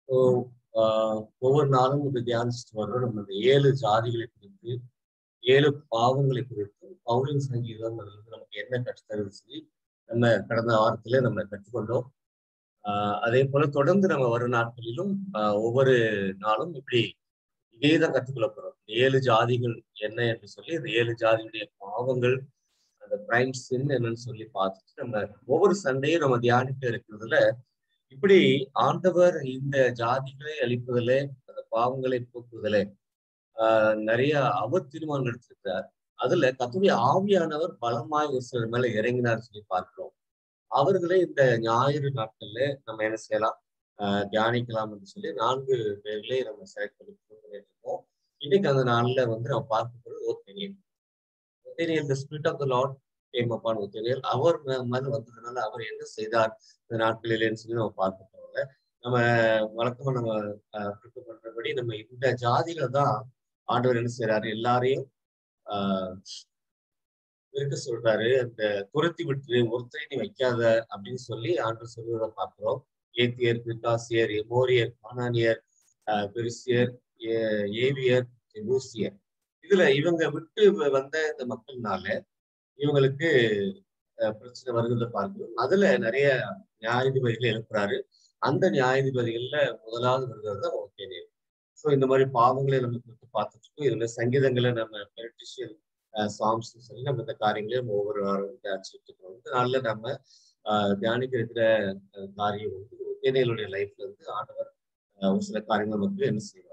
So ஒவ்வொரு நாளும் இது தியானிச்சுட்டு வர்றோம் நம்ம இந்த ஏழு ஜாதிகளை குறித்து ஏழு பாவங்களை குறித்து பவுலின் சங்கீதம் அதுல இருந்து நமக்கு என்ன கற்றுத்தருது சொல்லி நம்ம கடந்த வாரத்துல நம்ம கற்றுக்கொண்டோம் ஆஹ் அதே போல தொடர்ந்து நம்ம வரும் நாட்களிலும் ஆஹ் ஒவ்வொரு நாளும் இப்படி இதே தான் கற்றுக்கொள்ள போறோம் ஏழு ஜாதிகள் என்ன என்று சொல்லி இந்த ஏழு ஜாதியுடைய பாவங்கள் அந்த பிரைம் சின் என்னன்னு சொல்லி பார்த்துட்டு நம்ம ஒவ்வொரு சண்டையும் நம்ம தியானிட்டு இருக்கிறதுல இப்படி ஆண்டவர் இந்த ஜாதிகளை அழிப்பதிலே அந்த பாவங்களை போக்குவதிலே ஆஹ் நிறைய அவர் தீர்மானம் எடுத்திருக்கிறார் அதுல கத்துடைய ஆவியானவர் பலமாய் ஒரு சிலர் மேல இறங்கினார் சொல்லி பார்க்கிறோம் அவர்களே இந்த ஞாயிறு நாட்கள்ல நம்ம என்ன செய்யலாம் ஆஹ் தியானிக்கலாம் என்று சொல்லி நான்கு பேர்களே நம்ம செலக்ட் பண்ணி இருக்கோம் இன்னைக்கு அந்த நாள்ல வந்து நம்ம பார்க்க போறது Othniel Othniel the spirit of the lord came upon Othniel அவர் மேல வந்ததுனால அவர் என்ன செய்தார் இந்த நாட்களிலேன்னு சொல்லி நம்ம பார்க்க போறோம்ல நம்ம வழக்கமா நம்ம ப்ரிப்பேர் பண்றபடி நம்ம இந்த ஜாதிகளை தான் ஆண்டவர் என்ன செய்யறாரு எல்லாரையும் ஆஹ் இருக்க சொல்றாரு அந்த துரத்தி விட்டு ஒருத்தரை நீ வைக்காத அப்படின்னு சொல்லி ஆண்டவர் சொல்றதை பார்க்கிறோம் ஏத்தியர் பிரிகாசியர் எமோரியர் கானானியர் பெருசியர் ஏவியர் ஊசியர் இதுல இவங்க விட்டு வந்த இந்த மக்கள்னால இவங்களுக்கு பிரச்சனை வருகிறத பார்க்கிறோம் அதுல நிறைய நியாயாதிபதிகளை எழுப்புறாரு அந்த நியாயாதிபதிகள்ல முதலாவது வருகிறது தான் ஓகே ஸோ இந்த மாதிரி பாவங்களை நம்ம குறித்து பார்த்துட்டு இருக்கோம் இதுல சங்கீதங்களை நம்ம மெடிடேஷன் சாங்ஸ் சொல்லி நம்ம இந்த காரியங்களை நம்ம ஒவ்வொரு வாரம் தியானிச்சுட்டு இருக்கோம் இந்த நாள்ல நம்ம தியானிக்க இருக்கிற காரியம் வந்து ஒத்தேனையலுடைய லைஃப்ல இருந்து ஆண்டவர் ஒரு சில காரியங்கள் நமக்கு என்ன செய்வார்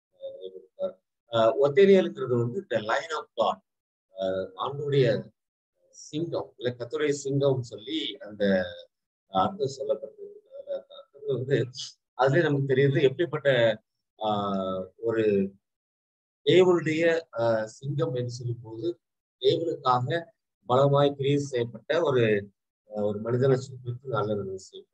ஒத்தேனியலுங்கிறது வந்து த லைன் ஆஃப் காட் ஆண்டுடைய சிங்கம் இல்ல கத்துடைய சிங்கம் சொல்லி அந்த அர்த்தம் சொல்லப்பட்டிருக்கு வந்து அதுல நமக்கு தெரியுது எப்படிப்பட்ட ஆஹ் ஒரு தேவனுடைய ஆஹ் சிங்கம் என்று சொல்லும் போது தேவனுக்காக பலமாய் கிரியை செய்யப்பட்ட ஒரு ஒரு மனிதனை குறித்து நல்ல ஒரு விஷயம்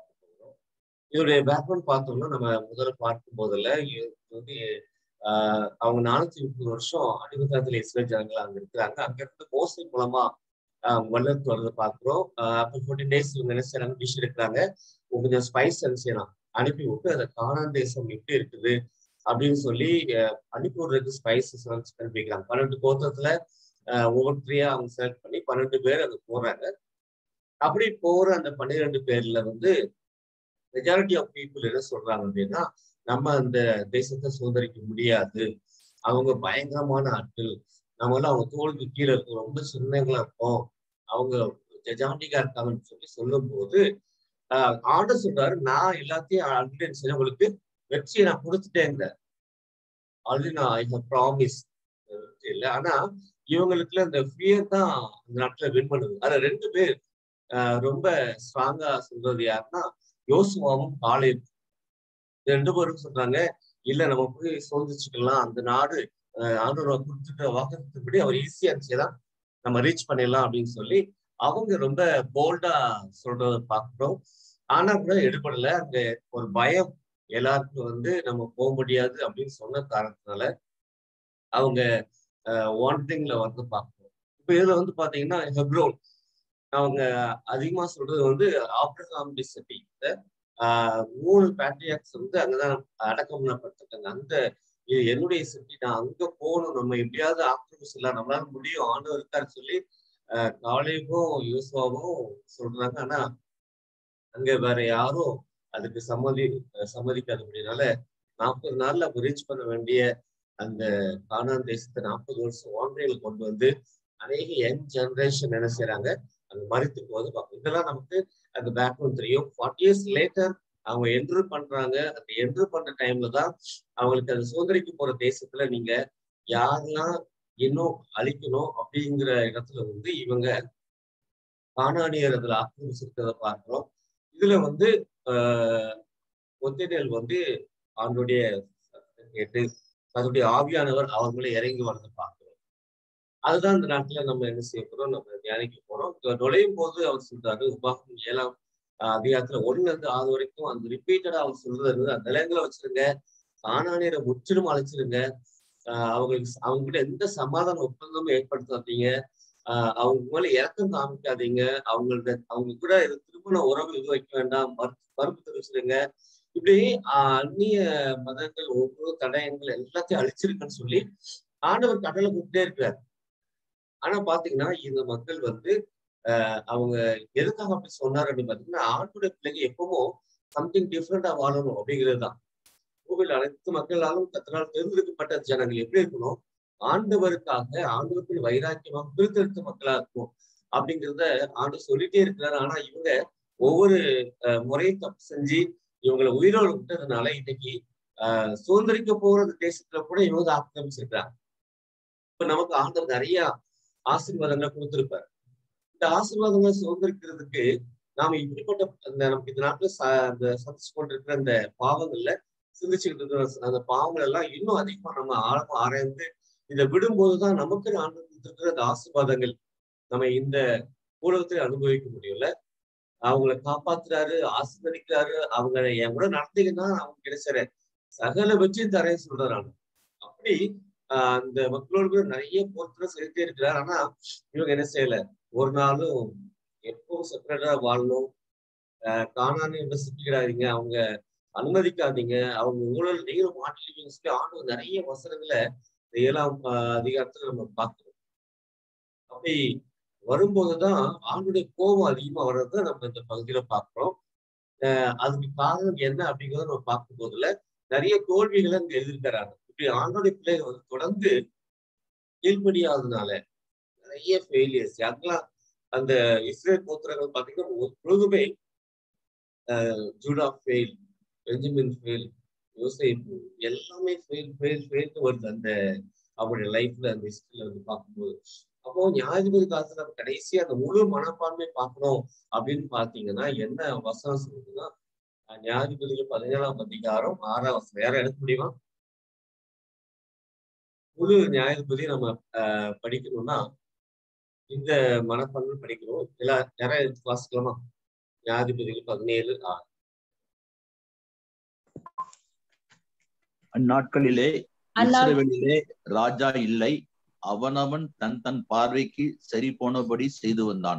இதோடைய பேக்ரவுண்ட் பார்த்தோம்னா நம்ம முதல்ல பார்க்கும் போதுல வந்து ஆஹ் அவங்க நானூத்தி முப்பது வருஷம் அடிமத்தத்துல இஸ்ரேல் ஜனங்கள் அங்க இருக்கிறாங்க அங்க இருந்து மோசை மூலமா வல்லத்து வரதை பார்க்கிறோம் அப்போ ஃபோர்டீன் டேஸ் இவங்க என்ன செய்யறாங்க டிஷ் எடுக்கிறாங்க கொஞ்சம் ஸ்பைஸ் என்ன செய்யலாம் அனுப்பி விட்டு அதை காணான் தேசம் எப்படி இருக்குது அப்படின்னு சொல்லி அனுப்பி விடுறதுக்கு ஸ்பைசஸ் அனுப்பிக்கிறாங்க பன்னெண்டு கோத்திரத்துல ஒவ்வொருத்தரையா அவங்க செலக்ட் பண்ணி பன்னெண்டு பேர் அங்க போறாங்க அப்படி போற அந்த பன்னிரெண்டு பேர்ல வந்து மெஜாரிட்டி ஆஃப் பீப்புள் என்ன சொல்றாங்க அப்படின்னா நம்ம அந்த தேசத்தை சுதந்திரிக்க முடியாது அவங்க பயங்கரமான ஆட்கள் நம்மளால அவங்க தோல்வி கீழே இருக்கும் ரொம்ப சின்னங்களா இருப்போம் அவங்க ஜஜாண்டிகா இருக்காங்கன்னு சொல்லி சொல்லும் போது ஆர்டர் சொல்றாரு நான் எல்லாத்தையும் ஆல்ரெடி உங்களுக்கு வெற்றியை நான் கொடுத்துட்டேங்க ஆல்ரெடி நான் ஐ ஹவ் ப்ராமிஸ் இல்லை ஆனா இவங்களுக்குள்ள இந்த ஃபியர் தான் அந்த நாட்டுல வின் பண்ணுது அதுல ரெண்டு பேர் ரொம்ப ஸ்ட்ராங்கா சொல்றது யாருன்னா யோசுவாவும் காலையும் ரெண்டு பேரும் சொல்றாங்க இல்ல நம்ம போய் சோதிச்சுக்கலாம் அந்த நாடு ஆண்டவர் கொடுத்துட்ட வாக்குப்படி அவர் ஈஸியா இருந்துச்சுதான் நம்ம ரீச் பண்ணிடலாம் அப்படின்னு சொல்லி அவங்க ரொம்ப போல்டா சொல்றத பார்க்கிறோம் ஆனா கூட எடுபடல அங்க ஒரு பயம் எல்லாருக்கும் வந்து நம்ம போக முடியாது அப்படின்னு சொன்ன காரணத்தினால அவங்க ஒன் திங்ல வந்து பார்க்கணும் இப்ப இதுல வந்து பாத்தீங்கன்னா ஹெப்ரோன் அவங்க அதிகமா சொல்றது வந்து ஆப்ரஹாம் டிசட்டி ஆஹ் மூணு பேட்ரியாக்ஸ் வந்து அங்கதான் அடக்கம் பண்ணப்பட்டிருக்காங்க அந்த இது என்னுடைய சிட்டி நான் அங்க போகணும் நம்ம எப்படியாவது ஆக்கிரமிச்சிடலாம் நம்மளால முடியும் ஆண்டவர் இருக்காரு சொல்லி ஆஹ் காலேவும் யூசுவாவும் சொல்றாங்க ஆனா அங்க வேற யாரும் அதுக்கு சம்மதி சம்மதிக்காதபடினால நாற்பது நாள்ல ரீச் பண்ண வேண்டிய அந்த கானான் தேசத்தை நாற்பது வருஷம் ஆன்லைன்ல கொண்டு வந்து அநேக யங் ஜெனரேஷன் என்ன செய்யறாங்க அங்க மறித்து போது பார்ப்போம் இதெல்லாம் நமக்கு அந்த பேக்ரவுண்ட் தெரியும் ஃபார்ட்டி இயர்ஸ் லேட்டர் அவங்க என்ட்ரு பண்றாங்க அந்த என்ட்ரு பண்ற டைம்ல தான் அவங்களுக்கு அந்த சுதந்திரிக்க போற தேசத்துல நீங்க யாரெல்லாம் இன்னும் அழிக்கணும் அப்படிங்கிற இடத்துல வந்து இவங்க காணானியர் அதுல ஆக்கிரமிச்சிருக்கிறத பார்க்கிறோம் இதுல வந்து ஆஹ் ஒத்தினல் வந்து அவனுடைய கேட்டு அதனுடைய ஆவியானவர் அவர் மேல இறங்கி வரதை பார்க்கிறோம் அதுதான் இந்த நாட்டுல நம்ம என்ன செய்ய போறோம் நம்ம தியானிக்க போறோம் நுழையும் போது அவர் சொல்றாரு உபாகம் ஏழாம் அதிகாரத்துல ஒண்ணுல இருந்து ஆறு வரைக்கும் அந்த ரிப்பீட்டடா அவர் சொல்றது அந்த நிலங்களை வச்சிருங்க காணானியரை முற்றிலும் அழைச்சிருங்க ஆஹ் அவங்களுக்கு அவங்க கிட்ட எந்த சமாதான ஒப்பந்தமும் ஏற்படுத்தாதீங்க ஆஹ் அவங்க மேல இறக்கம் காமிக்காதீங்க அவங்கள்ட்ட அவங்க கூட திருமண உறவு இது வைக்க வேண்டாம் மறு மறுப்பு தெரிவிச்சிருங்க இப்படி ஆஹ் அந்நிய மதங்கள் ஒவ்வொரு தடயங்கள் எல்லாத்தையும் அழிச்சிருக்குன்னு சொல்லி ஆண்டவர் கடலை கூப்பிட்டே இருக்கிறார் ஆனா பாத்தீங்கன்னா இந்த மக்கள் வந்து ஆஹ் அவங்க எதுக்காக அப்படி சொன்னார் அப்படின்னு பாத்தீங்கன்னா ஆண்டோட பிள்ளைங்க எப்பவும் சம்திங் டிஃப்ரெண்டா வாழணும் அப்படிங்கிறது தான் கோவில் அனைத்து மக்களாலும் கத்தனால் தேர்ந்தெடுக்கப்பட்ட ஜனங்கள் எப்படி இருக்கணும் ஆண்டவருக்காக ஆண்டவருக்கு வைராக்கியமாக பிரித்தெடுத்த மக்களா இருக்கும் அப்படிங்கிறத ஆண்டு சொல்லிட்டே இருக்கிறாரு ஆனா இவங்க ஒவ்வொரு முறையும் தப்பு செஞ்சு இவங்களை உயிரோடு விட்டதுனால இன்னைக்கு ஆஹ் சுதந்திரிக்க போற தேசத்துல கூட இவங்க ஆக்கிரமிச்சிருக்கிறாங்க இப்ப நமக்கு ஆண்டவர் நிறைய ஆசீர்வாதங்களை கொடுத்திருப்பாரு இந்த ஆசீர்வாதங்களை சுதந்திரிக்கிறதுக்கு நாம இப்படிப்பட்ட அந்த நமக்கு இந்த நாட்டுல அந்த சந்திச்சு கொண்டிருக்கிற அந்த பாவங்கள்ல சிந்திச்சுக்கிட்டு இருக்கிற அந்த பாவங்கள் எல்லாம் இன்னும் அதிகமா நம்ம ஆழமா ஆராய்ந்து இதை விடும்போதுதான் நமக்கு ஆண்டு இருக்கிற அந்த ஆசீர்வாதங்கள் நம்ம இந்த ஊடகத்தில் அனுபவிக்க முடியல அவங்களை காப்பாத்துறாரு ஆசீர்வதிக்கிறாரு அவங்க என் கூட நடந்தீங்கன்னா அவங்க கிடைச்சாரு சகல வச்சு தரேன் சொல்றாரு அப்படி ஆஹ் அந்த மக்களோடு கூட நிறைய பொருட்களை செலுத்தே இருக்கிறார் ஆனா இவங்க என்ன செய்யல ஒரு நாளும் எப்பவும் செப்பரேட்டா வாழணும் ஆஹ் காணான்னு விமர்சிக்கிறாதீங்க அவங்க அனுமதிக்காதீங்க அவங்க ஊழல் நீங்களும் மாட்டிருக்கீங்க சொல்லி ஆண்டு நிறைய வசனங்களை ஏழாம் அதிகாரத்துல நம்ம பார்க்கிறோம் அப்படி வரும்போதுதான் ஆண்டுடைய கோபம் அதிகமா வர்றத நம்ம இந்த பகுதியில பார்க்கிறோம் அதுக்கு காரணம் என்ன அப்படிங்கிறத நம்ம பார்க்கும் போதுல நிறைய தோல்விகளை அங்க எதிர்க்கிறாங்க இப்படி ஆண்டோடைய பிள்ளைகள் வந்து தொடர்ந்து கீழ்படியாததுனால நிறைய ஃபெயிலியர்ஸ் யாருக்கெல்லாம் அந்த இஸ்ரேல் கோத்திரங்கள் பார்த்தீங்கன்னா பொழுதுமே ஜூடா ஃபெயில் பெஞ்சமின் ஃபெயில் யோசிப்பு எல்லாமே ஃபெயில் ஃபெயில் ஃபெயில்னு வருது அந்த அவருடைய லைஃப்ல அந்த ஹிஸ்டரியில வந்து பார்க்கும்போது அப்போ நியாயாதிபதி காலத்துல நம்ம கடைசி அந்த முழு மனப்பான்மை பார்க்கணும் அப்படின்னு பாத்தீங்கன்னா என்ன வசனம் சொல்லுதுன்னா நியாயாதிபதிகள் பதினேழாம் அதிகாரம் ஆறாம் வசனம் யாரும் எடுக்க முடியுமா முழு நியாயாதிபதி நம்ம ஆஹ் படிக்கணும்னா இந்த மனப்பான்மை படிக்கணும் எல்லா யாரும் எடுத்து வாசிக்கலாமா நியாயாதிபதிகள் பதினேழு ஆறு அந்நாட்களிலே இஸ்ரவேலிலே ராஜா இல்லை அவனவன் தன் தன் பார்வைக்கு சரி போனபடி செய்து வந்தான்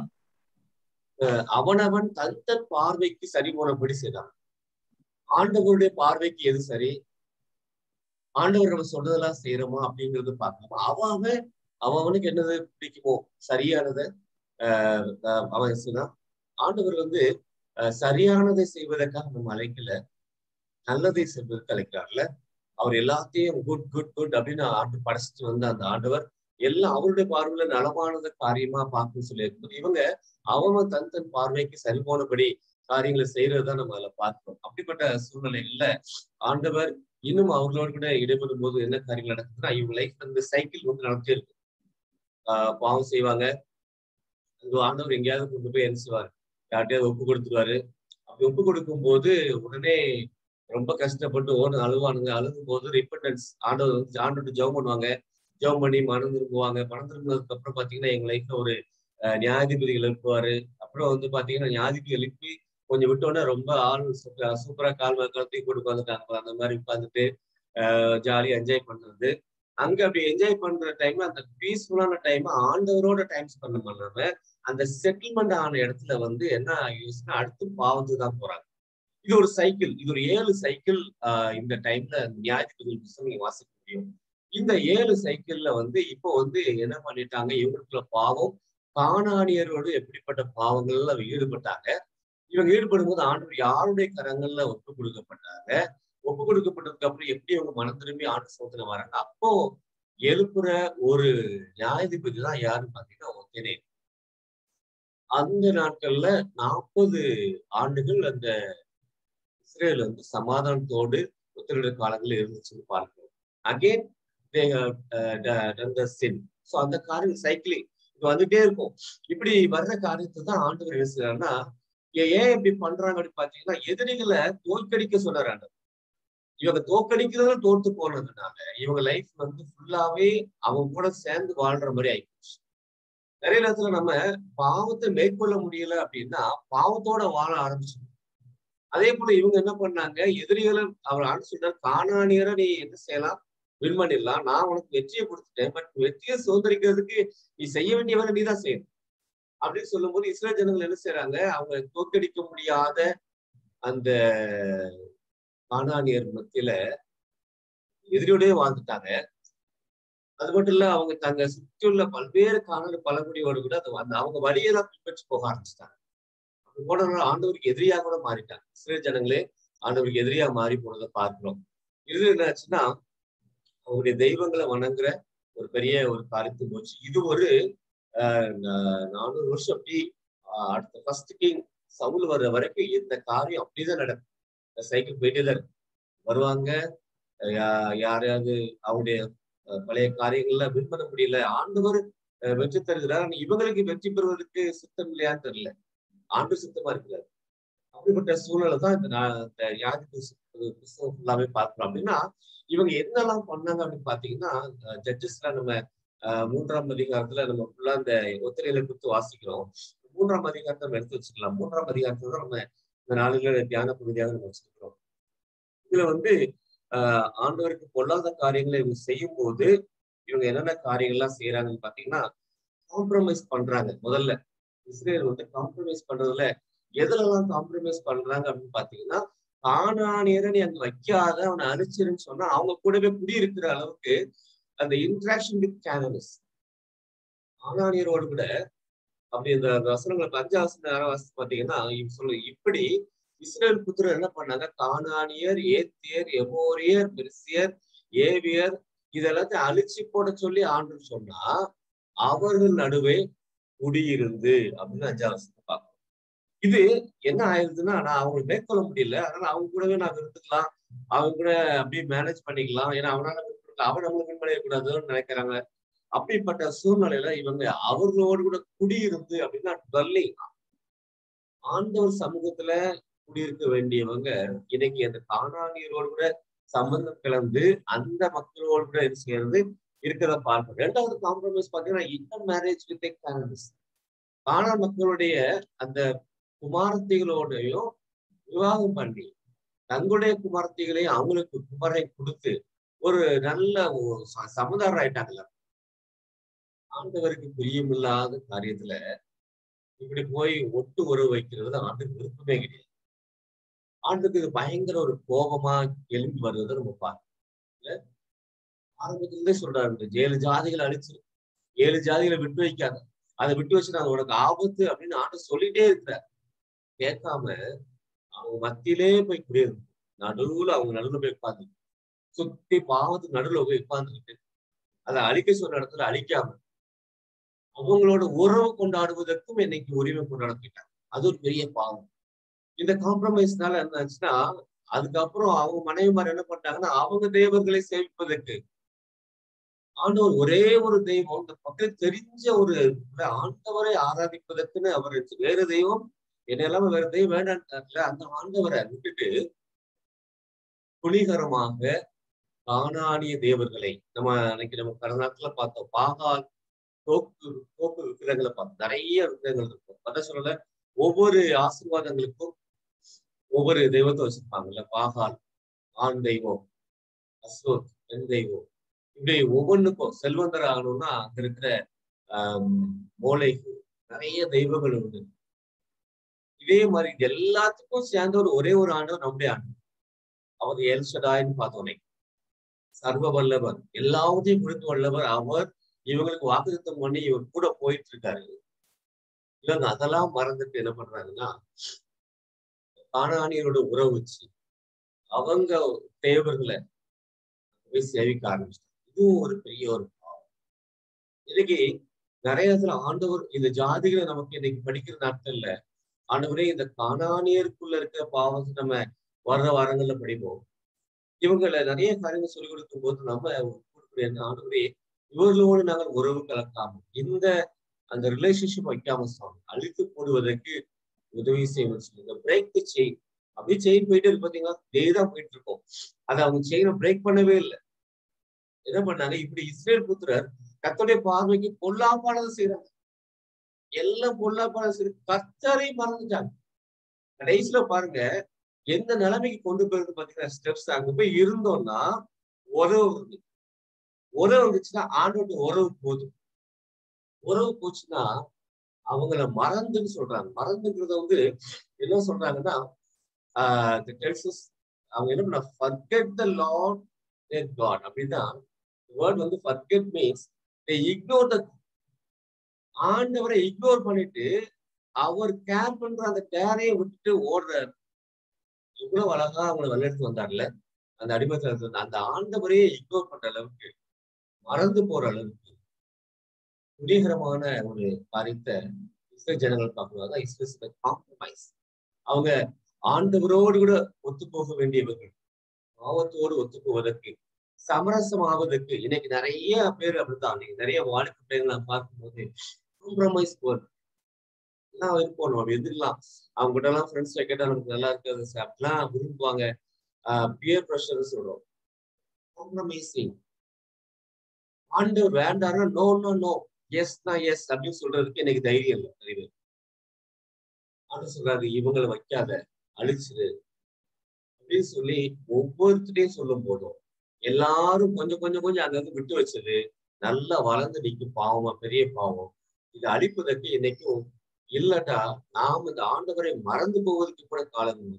அவனவன் தன் தன் பார்வைக்கு சரி போனபடி செய்தான் ஆண்டவருடைய பார்வைக்கு எது சரி ஆண்டவர் நம்ம சொல்றதெல்லாம் செய்யறோமா அப்படிங்கறது பார்க்கணும் அவன் அவனுக்கு என்னது பிடிக்குமோ சரியானதை ஆஹ் அவன் சொன்னான் ஆண்டவர் வந்து சரியானதை செய்வதற்காக நம்ம அழைக்கல நல்லதை செய்வதற்கு அழைக்கிறார்ல அவர் எல்லாத்தையும் குட் குட் குட் அப்படின்னு ஆண்டு படைச்சிட்டு வந்த அந்த ஆண்டவர் எல்லாம் அவருடைய பார்வையில நலமானத காரியமா பார்க்கணும்னு சொல்லி இருக்கும்போது இவங்க அவன் தன் தன் பார்வைக்கு சரி போனபடி காரியங்களை செய்யறதுதான் நம்ம அதுல பார்க்கிறோம் அப்படிப்பட்ட சூழ்நிலைகள்ல ஆண்டவர் இன்னும் அவர்களோடு கூட இடைபெறும் போது என்ன காரியங்கள் நடக்குதுன்னா இவங்க லைஃப் அந்த சைக்கிள் வந்து நடந்தே இருக்கு ஆஹ் பாவம் செய்வாங்க அந்த ஆண்டவர் எங்கேயாவது கொண்டு போய் என்ன செய்வார் யார்கிட்டயாவது ஒப்பு கொடுத்துருவாரு அப்படி ஒப்பு கொடுக்கும் போது உடனே ரொம்ப கஷ்டப்பட்டு ஓடு அழுவானுங்க அழுகும் போது ரிப்பர்டன்ஸ் ஆண்டவர் வந்து ஆண்டோட்டு ஜெபம் பண்ணுவாங்க ஜெபம் பண்ணி மனம் திரும்புவாங்க மனம் திரும்பினதுக்கு அப்புறம் பாத்தீங்கன்னா எங்க லைஃப்ல ஒரு நியாயாதிபதிகள் எழுப்புவாரு அப்புறம் வந்து பாத்தீங்கன்னா நியாயாதிபதி எழுப்பி கொஞ்சம் விட்டோன்னே ரொம்ப ஆள் சூப்பரா கால் மக்களத்தையும் கூட உட்காந்துட்டாங்க அந்த மாதிரி உட்காந்துட்டு ஜாலியா என்ஜாய் பண்றது அங்க அப்படி என்ஜாய் பண்ற டைம் அந்த பீஸ்ஃபுல்லான டைம் ஆண்டவரோட டைம் ஸ்பெண்ட் பண்ணாம அந்த செட்டில்மெண்ட் ஆன இடத்துல வந்து என்ன யூஸ்னா அடுத்து பாவத்துக்கு தான் போறாங்க இது ஒரு சைக்கிள் இது ஒரு ஏழு சைக்கிள் இந்த டைம்ல நியாயத்துக்கு புத்தகம் நீங்க வாசிக்க முடியும் இந்த ஏழு சைக்கிள்ல வந்து இப்போ வந்து என்ன பண்ணிட்டாங்க இவங்களுக்குள்ள பாவம் காணானியரோடு எப்படிப்பட்ட பாவங்கள்ல ஈடுபட்டாங்க இவங்க ஈடுபடும் போது ஆண்டு யாருடைய கரங்கள்ல ஒப்பு கொடுக்கப்பட்டாங்க ஒப்பு கொடுக்கப்பட்டதுக்கு அப்புறம் எப்படி அவங்க மனம் திரும்பி ஆண்டு சோதனை வராங்க அப்போ எழுப்புற ஒரு நியாயாதிபதி தான் யாருன்னு பாத்தீங்கன்னா ஒத்தனே அந்த நாட்கள்ல நாற்பது ஆண்டுகள் அந்த இஸ்ரேல் வந்து சமாதானத்தோடு ஒத்துழைட காலங்கள் இருந்துச்சுன்னு பார்க்கிறோம் அகெயின் சின் ஸோ அந்த காரியம் சைக்கிளிங் இது வந்துட்டே இருக்கும் இப்படி வர்ற காரியத்தை தான் ஆண்டவர் என்ன செய்யறாருன்னா ஏன் இப்படி பண்றாங்க அப்படின்னு பாத்தீங்கன்னா எதிரிகளை தோற்கடிக்க சொல்றாங்க இவங்க தோற்கடிக்கிறதுல தோற்று போனதுனால இவங்க லைஃப் வந்து ஃபுல்லாவே அவங்க கூட சேர்ந்து வாழ்ற மாதிரி ஆயிடுச்சு நிறைய நேரத்துல நம்ம பாவத்தை மேற்கொள்ள முடியல அப்படின்னா பாவத்தோட வாழ ஆரம்பிச்சிடும் அதே போல இவங்க என்ன பண்ணாங்க எதிரிகளை அவர் ஆண்டு சொல்றாரு காணானியரை நீ என்ன செய்யலாம் வின் பண்ணிடலாம் நான் உனக்கு வெற்றியை கொடுத்துட்டேன் பட் வெற்றியை சுதந்திரிக்கிறதுக்கு நீ செய்ய வேண்டிய வேலை நீ தான் செய்யணும் அப்படின்னு சொல்லும் போது இஸ்ரேல் ஜனங்கள் என்ன செய்யறாங்க அவங்க தோற்கடிக்க முடியாத அந்த காணானியர் மத்தியில எதிரியோடய வாழ்ந்துட்டாங்க அது மட்டும் இல்ல அவங்க தங்க சுற்றியுள்ள பல்வேறு காணொலி பழங்குடியோடு கூட அது அந்த அவங்க வழியை தான் பின்பற்றி போக ஆரம்பிச்சிட்டாங்க அப்படி போனவங்க ஆண்டவருக்கு எதிரியா கூட மாறிட்டாங்க சிறு ஜனங்களே ஆண்டவருக்கு எதிரியா மாறி போனதை பார்க்கிறோம் இது என்னாச்சுன்னா அவங்களுடைய தெய்வங்களை வணங்குற ஒரு பெரிய ஒரு காரியத்து போச்சு இது ஒரு நானூறு வருஷம் அப்படி அடுத்த ஃபர்ஸ்ட் கிங் சவுல் வர்ற வரைக்கும் இந்த காரியம் அப்படிதான் நடக்கும் சைக்கிள் போயிட்டே தான் இருக்கு வருவாங்க யாரையாவது அவங்களுடைய பழைய காரியங்கள்ல வின் பண்ண முடியல ஆண்டவர் வெற்றி தருகிறார் இவங்களுக்கு வெற்றி பெறுவதற்கு சித்தம் இல்லையான்னு தெரியல ஆண்டு சித்தமா இருக்கிறார் அப்படிப்பட்ட சூழலை தான் இந்த இந்த யாதி புஸ்தகம் ஃபுல்லாவே பார்க்கிறோம் அப்படின்னா இவங்க என்னெல்லாம் பண்ணாங்க அப்படின்னு பாத்தீங்கன்னா ஜட்ஜஸ்ல நம்ம மூன்றாம் அதிகாரத்துல நம்ம ஃபுல்லா இந்த ஒத்திரையில கொடுத்து வாசிக்கிறோம் மூன்றாம் அதிகாரத்தை நம்ம எடுத்து வச்சுக்கலாம் மூன்றாம் அதிகாரத்தை தான் நம்ம இந்த நாளில தியான பகுதியாக நம்ம வச்சிருக்கிறோம் இதுல வந்து ஆஹ் ஆண்டவருக்கு பொல்லாத காரியங்களை இவங்க செய்யும் போது இவங்க என்னென்ன காரியங்கள்லாம் செய்யறாங்கன்னு பாத்தீங்கன்னா காம்ப்ரமைஸ் பண்றாங்க முதல்ல இஸ்ரேல் வந்து காம்ப்ரமைஸ் பண்றதுல எதுலலாம் காம்ப்ரமைஸ் பண்றாங்க அப்படின்னு பாத்தீங்கன்னா காணானியரை நீ அங்க வைக்காத அவனை அழிச்சிருன்னு சொன்னா அவங்க கூடவே குடியிருக்கிற அளவுக்கு அந்த இன்ட்ராக்ஷன் வித் கேனலிஸ் ஆனானியரோடு கூட அப்படி இந்த வசனங்களை அஞ்சாவது நேரம் வாசி பாத்தீங்கன்னா சொல்லு இப்படி இஸ்ரேல் புத்திரர் என்ன பண்ணாங்க கானானியர் ஏத்தியர் எமோரியர் பெருசியர் ஏவியர் இதெல்லாத்தையும் அழிச்சு போட சொல்லி ஆண்டு சொன்னா அவர்கள் நடுவே குடியிருந்து அப்படின்னு அஞ்சாவது பார்க்கணும் இது என்ன ஆயிருதுன்னா நான் அவங்களை மேற்கொள்ள முடியல அதனால அவங்க கூடவே நான் இருந்துக்கலாம் அவங்க கூட அப்படியே மேனேஜ் பண்ணிக்கலாம் ஏன்னா அவனால அவன் நம்மளுக்கு விண்மடையக்கூடாதுன்னு நினைக்கிறாங்க அப்படிப்பட்ட சூழ்நிலையில இவங்க அவர்களோடு கூட குடியிருந்து அப்படின்னா டொல்லிங் ஆண்டவர் சமூகத்துல குடியிருக்க வேண்டியவங்க இன்னைக்கு அந்த காணானியரோடு கூட சம்பந்தம் கலந்து அந்த மக்களோடு கூட சேர்ந்து இருக்கிறத பார்க்கணும் ரெண்டாவது காம்ப்ரமைஸ் பாத்தீங்கன்னா இன்னும் மேரேஜ் வித் கேனடிஸ் காணா மக்களுடைய அந்த குமாரத்திகளோடையும் விவாகம் பண்ணி தங்களுடைய குமாரத்திகளையும் அவங்களுக்கு குமரை கொடுத்து ஒரு நல்ல சமுதாயம் ஆயிட்டாங்கல்ல ஆண்டவருக்கு பிரியமில்லாத காரியத்துல இப்படி போய் ஒட்டு உறவு வைக்கிறது ஆண்டுக்கு விருப்பமே கிடையாது ஆண்டுக்கு இது பயங்கர ஒரு கோபமா எழும்பி வருவதை நம்ம பார்க்கணும் ஆரம்பத்திலே சொல்றாரு இந்த ஏழு ஜாதிகளை அழிச்சிரு ஏழு ஜாதிகளை விட்டு வைக்காத அதை விட்டு வச்சு நான் உனக்கு ஆபத்து அப்படின்னு ஆண்டு சொல்லிட்டே இருக்கிறார் கேட்காம அவங்க மத்தியிலே போய் குடியிருந்து நடுவுல அவங்க நடுவுல போய் உட்காந்து சுத்தி பாவத்துக்கு நடுவுல போய் உட்கார்ந்துக்கிட்டு அதை அழிக்க சொன்ன இடத்துல அழிக்காம அவங்களோட உறவு கொண்டாடுவதற்கும் இன்னைக்கு உரிமை கொண்டாடிட்டாங்க அது ஒரு பெரிய பாவம் இந்த காம்ப்ரமைஸ்னால என்ன ஆச்சுன்னா அதுக்கப்புறம் அவங்க மனைவிமார் என்ன பண்ணிட்டாங்கன்னா அவங்க தேவர்களை சேவிப்பதற்கு ஆண்டவர் ஒரே ஒரு தெய்வம் இந்த மக்கள் தெரிஞ்ச ஒரு ஆண்டவரை ஆராதிப்பதற்குன்னு அவர் வேறு தெய்வம் என்ன இல்லாம வேற தெய்வம் வேண்டாம்ல அந்த ஆண்டவரை விட்டுட்டு புலிகரமாக காணானிய தேவர்களை நம்ம அன்னைக்கு நம்ம கடந்த நாட்கள பார்த்தோம் பாகால் தோக்கு தோப்பு விக்கிரங்களை பார்த்தோம் நிறைய விக்கிரங்கள் இருக்கும் அத சொல்லல ஒவ்வொரு ஆசீர்வாதங்களுக்கும் ஒவ்வொரு தெய்வத்தை வச்சிருப்பாங்கல்ல பாகால் ஆண் தெய்வம் அஸ்வத் பெண் தெய்வம் இப்படி ஒவ்வொன்றுக்கும் செல்வந்தர் ஆகணும்னா அங்க இருக்கிற ஆஹ் மூளைக்கு நிறைய தெய்வங்கள் உண்டு இதே மாதிரி இது எல்லாத்துக்கும் சேர்ந்த ஒரு ஒரே ஒரு ஆண்டவர் நம்முடைய ஆண்டு அவர் எல்சடாயின்னு பார்த்தோன்னே சர்வ வல்லவர் எல்லாவற்றையும் கொடுத்து வல்லவர் அவர் இவங்களுக்கு வாக்குத்தம் பண்ணி இவர் கூட போயிட்டு இருக்காரு இவங்க அதெல்லாம் மறந்துட்டு என்ன பண்றாங்கன்னா காணானியரோட உறவு வச்சு அவங்க தேவர்களை போய் சேவிக்க ஆரம்பிச்சிட்டாங்க இதுவும் ஒரு பெரிய ஒரு பாவம் இன்னைக்கு நிறைய இடத்துல ஆண்டவர் இந்த ஜாதிகளை நமக்கு இன்னைக்கு படிக்கிற நாட்கள்ல ஆண்டவரே இந்த காணானியருக்குள்ள இருக்கிற பாவத்தை நம்ம வர்ற வாரங்கள்ல படிப்போம் இவங்களை நிறைய காரியங்கள் சொல்லிக் கொடுக்கும் போது நம்ம கொடுக்குற என்ன ஆண்டவரே இவர்களோடு நாங்கள் உறவு கலக்காம இந்த அந்த ரிலேஷன்ஷிப் வைக்காம சாமி அழித்து போடுவதற்கு உதவி செய்யணும் சொல்லுங்க பிரேக் தி செயின் அப்படியே செயின் போயிட்டே இருக்கு பாத்தீங்களா டே தான் போயிட்டு இருக்கோம் அதை அவங்க செயினை பிரேக் பண்ணவே இல்லை என்ன பண்ணாங்க இப்படி இஸ்ரேல் புத்திரர் கத்தோடைய பார்வைக்கு பொல்லாப்பானதை செய்யறாங்க எல்லாம் பொல்லாப்பானதை செய்ய கத்தரை மறந்துட்டாங்க கடைசியில பாருங்க எந்த நிலைமைக்கு கொண்டு போயிருந்து பாத்தீங்கன்னா ஸ்டெப்ஸ் அங்க போய் இருந்தோம்னா உறவு இருந்து உறவு இருந்துச்சுன்னா ஆண்டோட உறவு போதும் உறவு போச்சுன்னா அவங்கள மறந்துன்னு சொல்றாங்க மறந்துங்கிறத வந்து என்ன சொல்றாங்கன்னா ஆஹ் அவங்க என்ன பண்ண forget the lord their god அப்படிதான் வேர்ட் வந்து ஃபர்கெட் மீன்ஸ் இக்னோர் த ஆண்டவரை இக்னோர் பண்ணிட்டு அவர் கேர் பண்ற அந்த கேரையை விட்டுட்டு ஓடுறார் இவ்வளவு அழகா அவங்களை வழிநடத்தி வந்தார்ல அந்த அடிமத்தத்துல அந்த ஆண்டவரையே இக்னோர் பண்ற அளவுக்கு மறந்து போற அளவுக்கு துணிகரமான ஒரு காரியத்தை இஸ்ரேல் ஜனங்கள் பார்க்கும்போது இஸ்ரேல் காம்ப்ரமைஸ் அவங்க ஆண்டவரோடு கூட ஒத்து போக வேண்டியவர்கள் பாவத்தோடு ஒத்து போவதற்கு சமரசம் ஆவதற்கு இன்னைக்கு நிறைய பேர் அப்படித்தான் நீங்க நிறைய வாழ்க்கை பிள்ளைங்களை நான் பார்க்கும்போது காம்ப்ரமைஸ் போறது எல்லாம் இருப்போம் நம்ம எதிரலாம் அவங்க கிட்ட எல்லாம் ஃப்ரெண்ட்ஸ் கேட்டா நமக்கு நல்லா இருக்காது அப்படிலாம் விரும்புவாங்க பியர் ப்ரெஷர் சொல்றோம் காம்ப்ரமைசிங் ஆண்டவர் வேண்டாம்னா நோ நோ நோ எஸ்னா எஸ் அப்படின்னு சொல்றதுக்கு எனக்கு தைரியம் இல்லை நிறைய பேர் ஆண்டு சொல்றாரு இவங்களை வைக்காத அழிச்சிரு அப்படின்னு சொல்லி ஒவ்வொருத்தரையும் சொல்லும் போதும் எல்லாரும் கொஞ்சம் கொஞ்சம் கொஞ்சம் அங்கங்க விட்டு வச்சது நல்லா வளர்ந்து நிற்கும் பாவமா பெரிய பாவம் இது அழிப்பதற்கு இன்னைக்கும் இல்லட்டா நாம் இந்த ஆண்டவரை மறந்து போவதற்கு கூட காலம் உண்டு.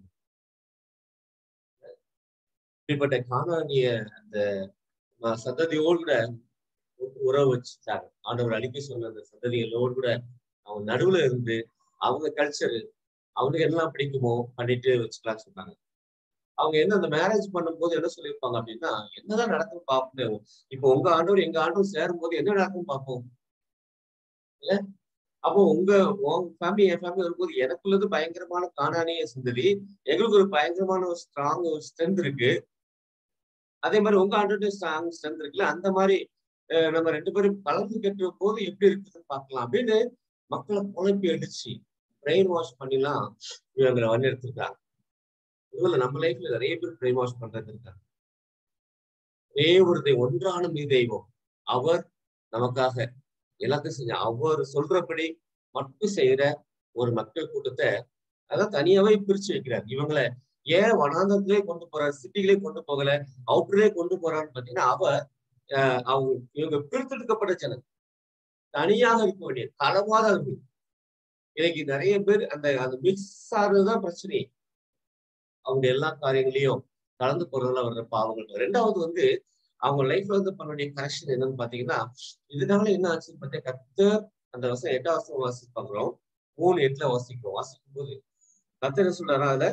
இப்படிப்பட்ட காணானிய அந்த ம- சந்ததியோடு கூட ஒரு உறவு வச்சுட்டாங்க ஆண்டவர் அடிக்க சொன்ன அந்த சந்ததிகளோடு கூட அவங்க நடுவுல இருந்து அவங்க கல்ச்சர் அவங்களுக்கு என்னெல்லாம் பிடிக்குமோ பண்ணிட்டு வச்சுக்கலாம் சொன்னாங்க அவங்க என்ன அந்த மேரேஜ் பண்ணும்போது என்ன சொல்லியிருப்பாங்க அப்படின்னா என்னதான் நடக்கும் பார்ப்போம் இப்போ உங்க ஆண்டவர் எங்க ஆண்டவர் சேரும் போது என்ன நடக்கும் பார்ப்போம் இல்ல அப்போ உங்க உங்க ஃபேமிலி என் ஃபேமிலி வரும்போது எனக்குள்ளது பயங்கரமான காணானிய சிந்ததி எங்களுக்கு ஒரு பயங்கரமான ஒரு ஸ்ட்ராங் ஒரு ஸ்ட்ரென்த் இருக்கு அதே மாதிரி உங்க ஆண்டோட ஸ்ட்ராங் ஸ்ட்ரென்த் இருக்குல்ல அந்த மாதிரி அஹ், நம்ம ரெண்டு பேரும் கலந்து கட்டுற போது எப்படி இருக்குதுன்னு பார்க்கலாம் அப்படின்னு மக்களை குழப்பி அடிச்சு பிரெயின் வாஷ் பண்ணிலாம் இவங்களை வழிநடத்திருக்காங்க இதுல நம்ம லைஃப்ல நிறைய பேர் பிரெயின் வாஷ் பண்றது இருக்காங்க ஒரே ஒரு தெய்வம் ஒன்றான மீ தெய்வம் அவர் நமக்காக எல்லாத்தையும் செஞ்ச அவர் சொல்றபடி மட்டும் செய்யற ஒரு மக்கள் கூட்டத்தை அதான் தனியாவே பிரிச்சு வைக்கிறார் இவங்களை ஏன் வனாந்தத்திலே கொண்டு போறாரு சிட்டிகளே கொண்டு போகல அவுட்டரே கொண்டு போறான்னு பாத்தீங்கன்னா அவர் அஹ், அவங்க இவங்க பிரித்தெடுக்கப்பட்ட ஜனம் தனியாக இருக்க வேண்டிய களவாத இருக்கு இன்னைக்கு நிறைய பேர் அந்த அந்த மிக்ஸ் ஆகுறதுதான் பிரச்சனை அவங்க எல்லா காரியங்களையும் கலந்து போறதுல வர்ற பாவங்கள் ரெண்டாவது வந்து அவங்க லைஃப்ல வந்து பண்ண வேண்டிய கரெக்ஷன் என்னன்னு பாத்தீங்கன்னா இதனால என்ன ஆச்சுன்னு பார்த்தா கத்தர் அந்த வருஷம் எட்டாம் வருஷம் வாசிப்பாங்களோம் மூணு எட்டுல வாசிக்கிறோம் வாசிக்கும் போது கத்தர் என்ன சொல்றாரா அதுல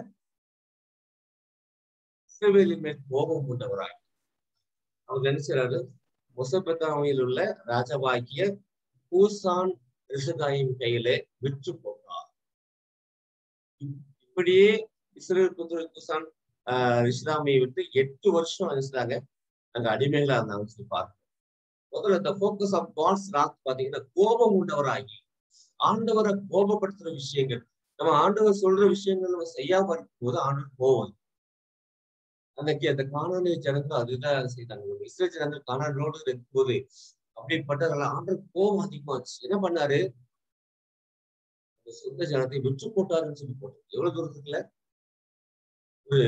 இஸ்ரவேலின் மேல் கோபம் கொண்டவராய் அவர் என்ன செய்றாரு மொசபத்தாமையில் உள்ள ராஜாவாகிய பூசான் ரிஷதாயின் கையிலே விற்று போட்டார் இப்- இப்படியே இஸ்ரேல் புத்திர பூசான் ஆஹ் ரிஷிதாமையை விட்டு எட்டு வருஷம் நினைச்சாங்க அங்க அடிமைகளா இருந்தாங்க சொல்லி பார்க்கணும் முதல்ல இந்த ஃபோக்கஸ் ஆஃப் காட்ஸ் ராத் பாத்தீங்கன்னா கோபம் உண்டவராகி ஆண்டவரை கோபப்படுத்துற விஷயங்கள் நம்ம ஆண்டவர் சொல்ற விஷயங்கள் நம்ம செய்யாம இருக்கும்போது ஆண்டவர் கோபம் அன்னைக்கு அந்த காணானிய ஜனங்கள் அதுதான் செய்தாங்க இஸ்ரேல் ஜனங்கள் காணானோடு இருக்கும்போது அப்படிப்பட்டதெல்லாம் ஆண்டவர் கோபம் அதிகமாச்சு என்ன பண்ணாரு அந்த சொந்த ஜனத்தை விற்று போட்டாருன்னு சொல்லி போட்டார் எவ்வளவு தூரத்துக்குள்ள ஒரு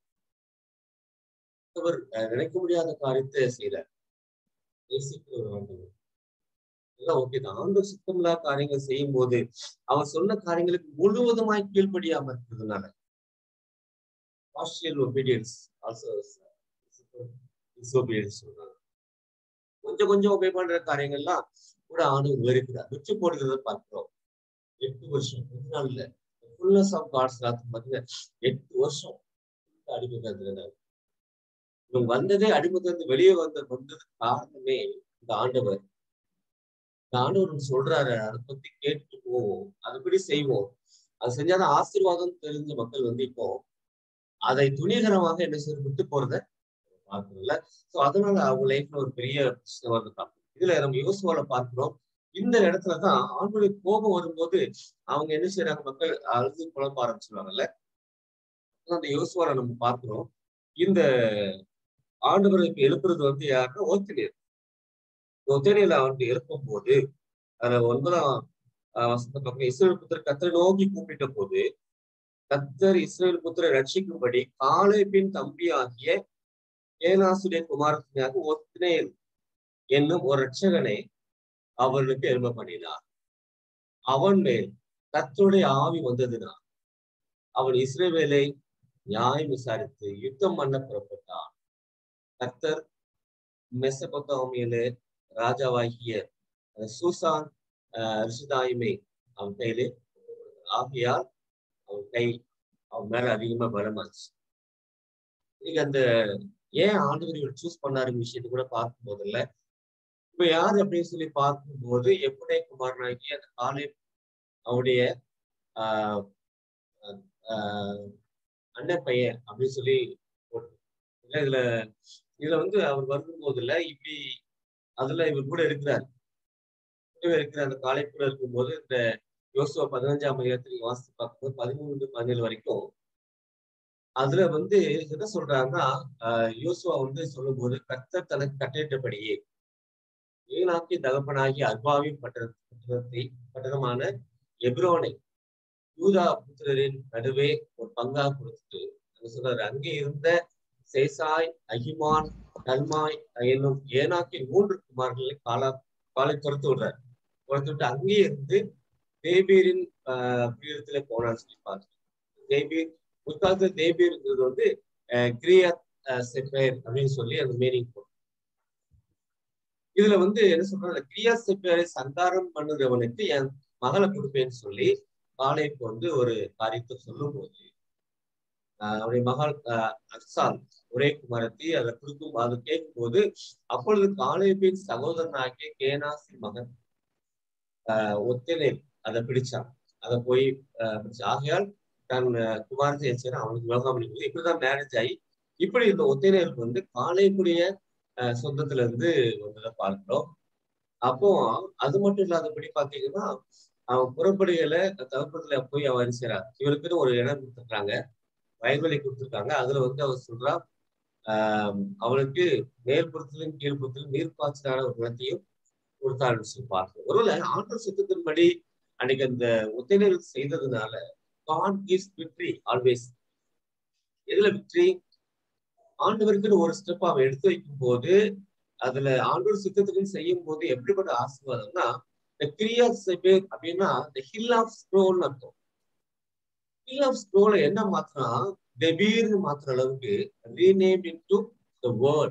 அவர் அஹ், நினைக்க முடியாத காரியத்தை செய்தார் நேசிக்கிற ஒரு ஆண்டவர் எல்லாம் ஓகே தான் ஆண்டவர் சுத்தமில்லாத காரியங்கள் செய்யும் போது அவர் சொன்ன காரியங்களுக்கு முழுவதுமாய் கீழ்ப்படியாம இருக்கிறதுனால partial obedience also disobedience சொல்றாங்க கொஞ்சம் கொஞ்சம் ஒபே பண்ற காரியங்கள்லாம் கூட ஆண்டவர் வெறுக்கிறார் விட்டு போடுகிறத பார்க்கிறோம் எட்டு வருஷம் கொஞ்ச நாள் இல்ல ஃபுல்னஸ் ஆஃப் காட்ஸ் பாத்தீங்கன்னா எட்டு வருஷம் அடிமைக்கிறதுல இவங்க வந்ததே அடிமத்திலிருந்து வெளியே வந்த வந்ததுக்கு காரணமே இந்த ஆண்டவர் இந்த ஆண்டவர் ஒண்ணு சொல்றாரு அதை பத்தி கேட்டுட்டு போவோம் அதுபடி செய்வோம் அது செஞ்சாதான் ஆசீர்வாதம் தெரிஞ்ச மக்கள் வந்து இப்போ அதை துணிகரமாக என்ன செய்ய விட்டு போறத பார்க்கறோம்ல சோ அதனால அவங்க லைஃப்ல ஒரு பெரிய பிரச்சனை வருது பார்க்கணும் இதுல நம்ம யோசுவால பார்க்கிறோம் இந்த இடத்துலதான் ஆண்டுடைய கோபம் வரும்போது அவங்க என்ன செய்யறாங்க மக்கள் அழுது குழப்ப ஆரம்பிச்சிருவாங்கல்ல அந்த யோசுவால நம்ம பார்க்கிறோம் இந்த ஆண்டவருக்கு எழுப்புறது வந்து யாருன்னா ஒத்தினியர் ஒத்தினியர்ல வந்து எழுப்பும் போது அதுல ஒன்பதாம் ஆஹ் வசந்த பக்கம் இஸ்ரேல் புத்திர கத்தரை நோக்கி கூப்பிட்ட போது கத்தர் இஸ்ரேல் புத்திர ரட்சிக்கும்படி காலேபின் தம்பியாகிய ஏனாசுடைய குமாரத்தினாக ஒத்தினேல் என்னும் ஒரு ரட்சகனை அவர்களுக்கு எழும்ப பண்ணினார் அவன் மேல் கத்தருடைய ஆவி வந்ததுனா அவன் இஸ்ரேவேலை நியாயம் விசாரித்து யுத்தம் பண்ண புறப்பட்டான் கர்த்தர் மெசபத்தோமியிலே ராஜாவாகிய சூசான் ரிஷிதாயுமே அவன் கையிலே ஆகையால் அவன் கை அவன் மேல அதிகமா பலமாச்சு இன்னைக்கு அந்த ஏன் ஆண்டவர் இவர் சூஸ் பண்ணாரு விஷயத்தை கூட பார்க்கும் போதில்ல இப்ப யாரு அப்படின்னு சொல்லி பார்க்கும்போது எப்படி குமாரனாகி அந்த காலை அவருடைய ஆஹ் அண்ணன் பையன் அப்படின்னு சொல்லி இல்ல இதுல இதுல வந்து அவர் வரும் போதுல இப்படி அதுல இவர் கூட இருக்கிறார் கூடவே இருக்கிற அந்த காலை கூட இருக்கும்போது இந்த யோசுவா பதினஞ்சாம் அதிகாரத்தில் வாசித்து பார்க்கும்போது பதிமூணு பதினேழு வரைக்கும் அதுல வந்து என்ன சொல்றாங்கன்னா யோசுவா வந்து சொல்லும் போது கர்த்தர் தனக்கு கட்டளிட்டபடியே ஏனாக்கி தகப்பனாகி அர்பாவின் பட்டணத்தை பட்டணமான எப்ரோனை யூதா புத்திரரின் நடுவே ஒரு பங்கா கொடுத்துட்டு அங்க சொல்றாரு அங்கே இருந்த சேசாய் அஹிமான் கல்மாய் என்னும் ஏனாக்கின் மூன்று குமார்களை காலா காலை துரத்து விடுறாரு துரத்து விட்டு அங்கேயே இருந்து தேபீரின் ஆஹ் பீடத்துல போனான்னு சொல்லி பார்த்து தேபீர் முற்காலத்துல தேபீர்ங்கிறது வந்து கிரியா செப்பேர் அப்படின்னு சொல்லி அந்த மீனிங் போடும் இதுல வந்து என்ன சொல்றாங்க கிரியா செப்பேரை சந்தாரம் பண்ணுறவனுக்கு என் மகளை கொடுப்பேன்னு சொல்லி காலைக்கு வந்து ஒரு காரியத்தை சொல்லும் போது அவருடைய மகள் அக்சால் ஒரே குமாரத்தி அதை கொடுக்கும் அது கேட்கும் போது அப்பொழுது காலேபின் சகோதரனாகிய கேனாசி மகன் ஆஹ் ஒத்தனை அதை பிடிச்சான் அதை போய் ஆகையால் தன் குமாரத்தை வச்சு அவனுக்கு விவகாரம் பண்ணி இப்படிதான் மேரேஜ் ஆகி இப்படி இந்த ஒத்தைனருக்கு வந்து காலைக்குரிய சொந்தத்துல இருந்து வந்ததை பார்க்கிறோம் அப்போ அது மட்டும் இல்லாதபடி பாத்தீங்கன்னா அவன் புறப்படுகளை தகுப்பத்துல போய் அவன் செய்யறான் இவருக்குன்னு ஒரு இடம் கொடுத்துருக்காங்க வயல்வெளி கொடுத்துருக்காங்க அதுல வந்து அவர் சொல்றான் ஆஹ் அவனுக்கு மேல்புறத்திலும் கீழ்புறத்திலும் நீர்ப்பாய்ச்சலான ஒரு குணத்தையும் கொடுத்தாருன்னு சொல்லி பார்க்கிறோம் ஒருவேளை ஆண்டு சுத்தத்தின்படி அன்னைக்கு அந்த ஒத்தைநெல் செய்ததுனால காட் கிவ்ஸ் விக்ட்ரி ஆல்வேஸ் எதுல விக்ட்ரி ஆண்டவருக்குன்னு ஒரு ஸ்டெப் அவன் எடுத்து வைக்கும் போது அதுல ஆண்டவர் சித்தத்துக்குன்னு செய்யும் போது எப்படிப்பட்ட ஆசீர்வாதம்னா இந்த கிரியா பேர் அப்படின்னா இந்த ஹில் ஆஃப் ஸ்க்ரோல்னு அர்த்தம் ஹில் ஆஃப் ஸ்க்ரோல என்ன மாத்தினா டெபீர்னு மாத்திர அளவுக்கு rename in to the word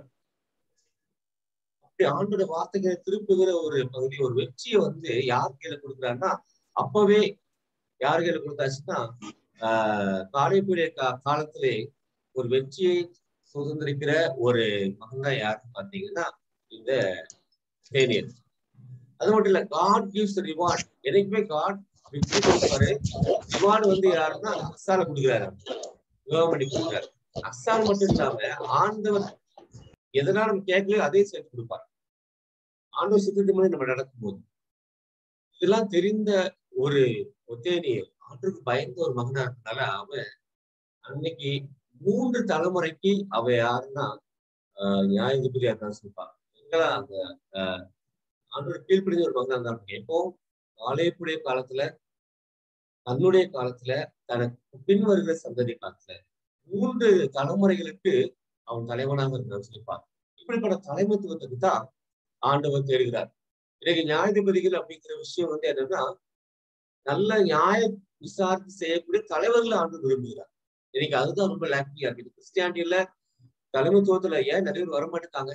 அப்படி ஆண்டோட வார்த்தைகளை திருப்புகிற ஒரு பகுதி ஒரு வெற்றியை வந்து யார் கையில கொடுக்குறாருன்னா அப்பவே யார் கையில கொடுத்தாச்சுன்னா ஆஹ் காலைப்புடைய கா காலத்திலே ஒரு வெற்றியை சுதந்திரிக்கிற ஒரு மகன் தான் யாருன்னு பாத்தீங்கன்னா இந்த டேனியல் அது மட்டும் இல்ல காட் கிவ்ஸ் ரிவார்ட் என்னைக்குமே காட் வெற்றி கொடுப்பாரு ரிவார்டு வந்து யாருன்னா அசால கொடுக்குறாரு விவாகம் பண்ணி கொடுக்குறாரு அசால் மட்டும் இல்லாம ஆண்டவர் எதனால நம்ம கேட்கலையோ அதையும் சேர்த்து கொடுப்பாரு ஆண்டவர் சித்தத்து மாதிரி நம்ம நடக்கும்போது இதெல்லாம் தெரிந்த ஒரு ஒத்தேனியல் ஆண்டுக்கு பயந்த ஒரு மகனா இருக்கனால அவன் அன்னைக்கு மூன்று தலைமுறைக்கு அவ யாருன்னா ஆஹ் நியாயாதிபதியா இருந்தான்னு சொல்லுவாங்க எங்கெல்லாம் அந்த ஆஹ் ஆண்டோட கீழ்ப்படிஞ்ச ஒரு மகனா இருந்தாங்க எப்போ ஆலயப்புடைய காலத்துல தன்னுடைய காலத்துல தனக்கு பின் வருகிற சந்ததி காலத்துல மூன்று தலைமுறைகளுக்கு அவன் தலைவனாக இருந்தான்னு சொல்லிப்பார் இப்படிப்பட்ட தலைமைத்துவத்துக்கு தான் ஆண்டவர் தேடுகிறார் இன்னைக்கு நியாயாதிபதிகள் அப்படிங்கிற விஷயம் வந்து என்னன்னா நல்ல நியாய விசாரித்து செய்யக்கூடிய தலைவர்களை ஆண்டு விரும்புகிறார் இன்னைக்கு அதுதான் ரொம்ப லேக்கிங்கா இருக்கு கிறிஸ்டியானிட்டியில தலைமைத்துவத்துல ஏன் நிறைய பேர் வரமாட்டாங்க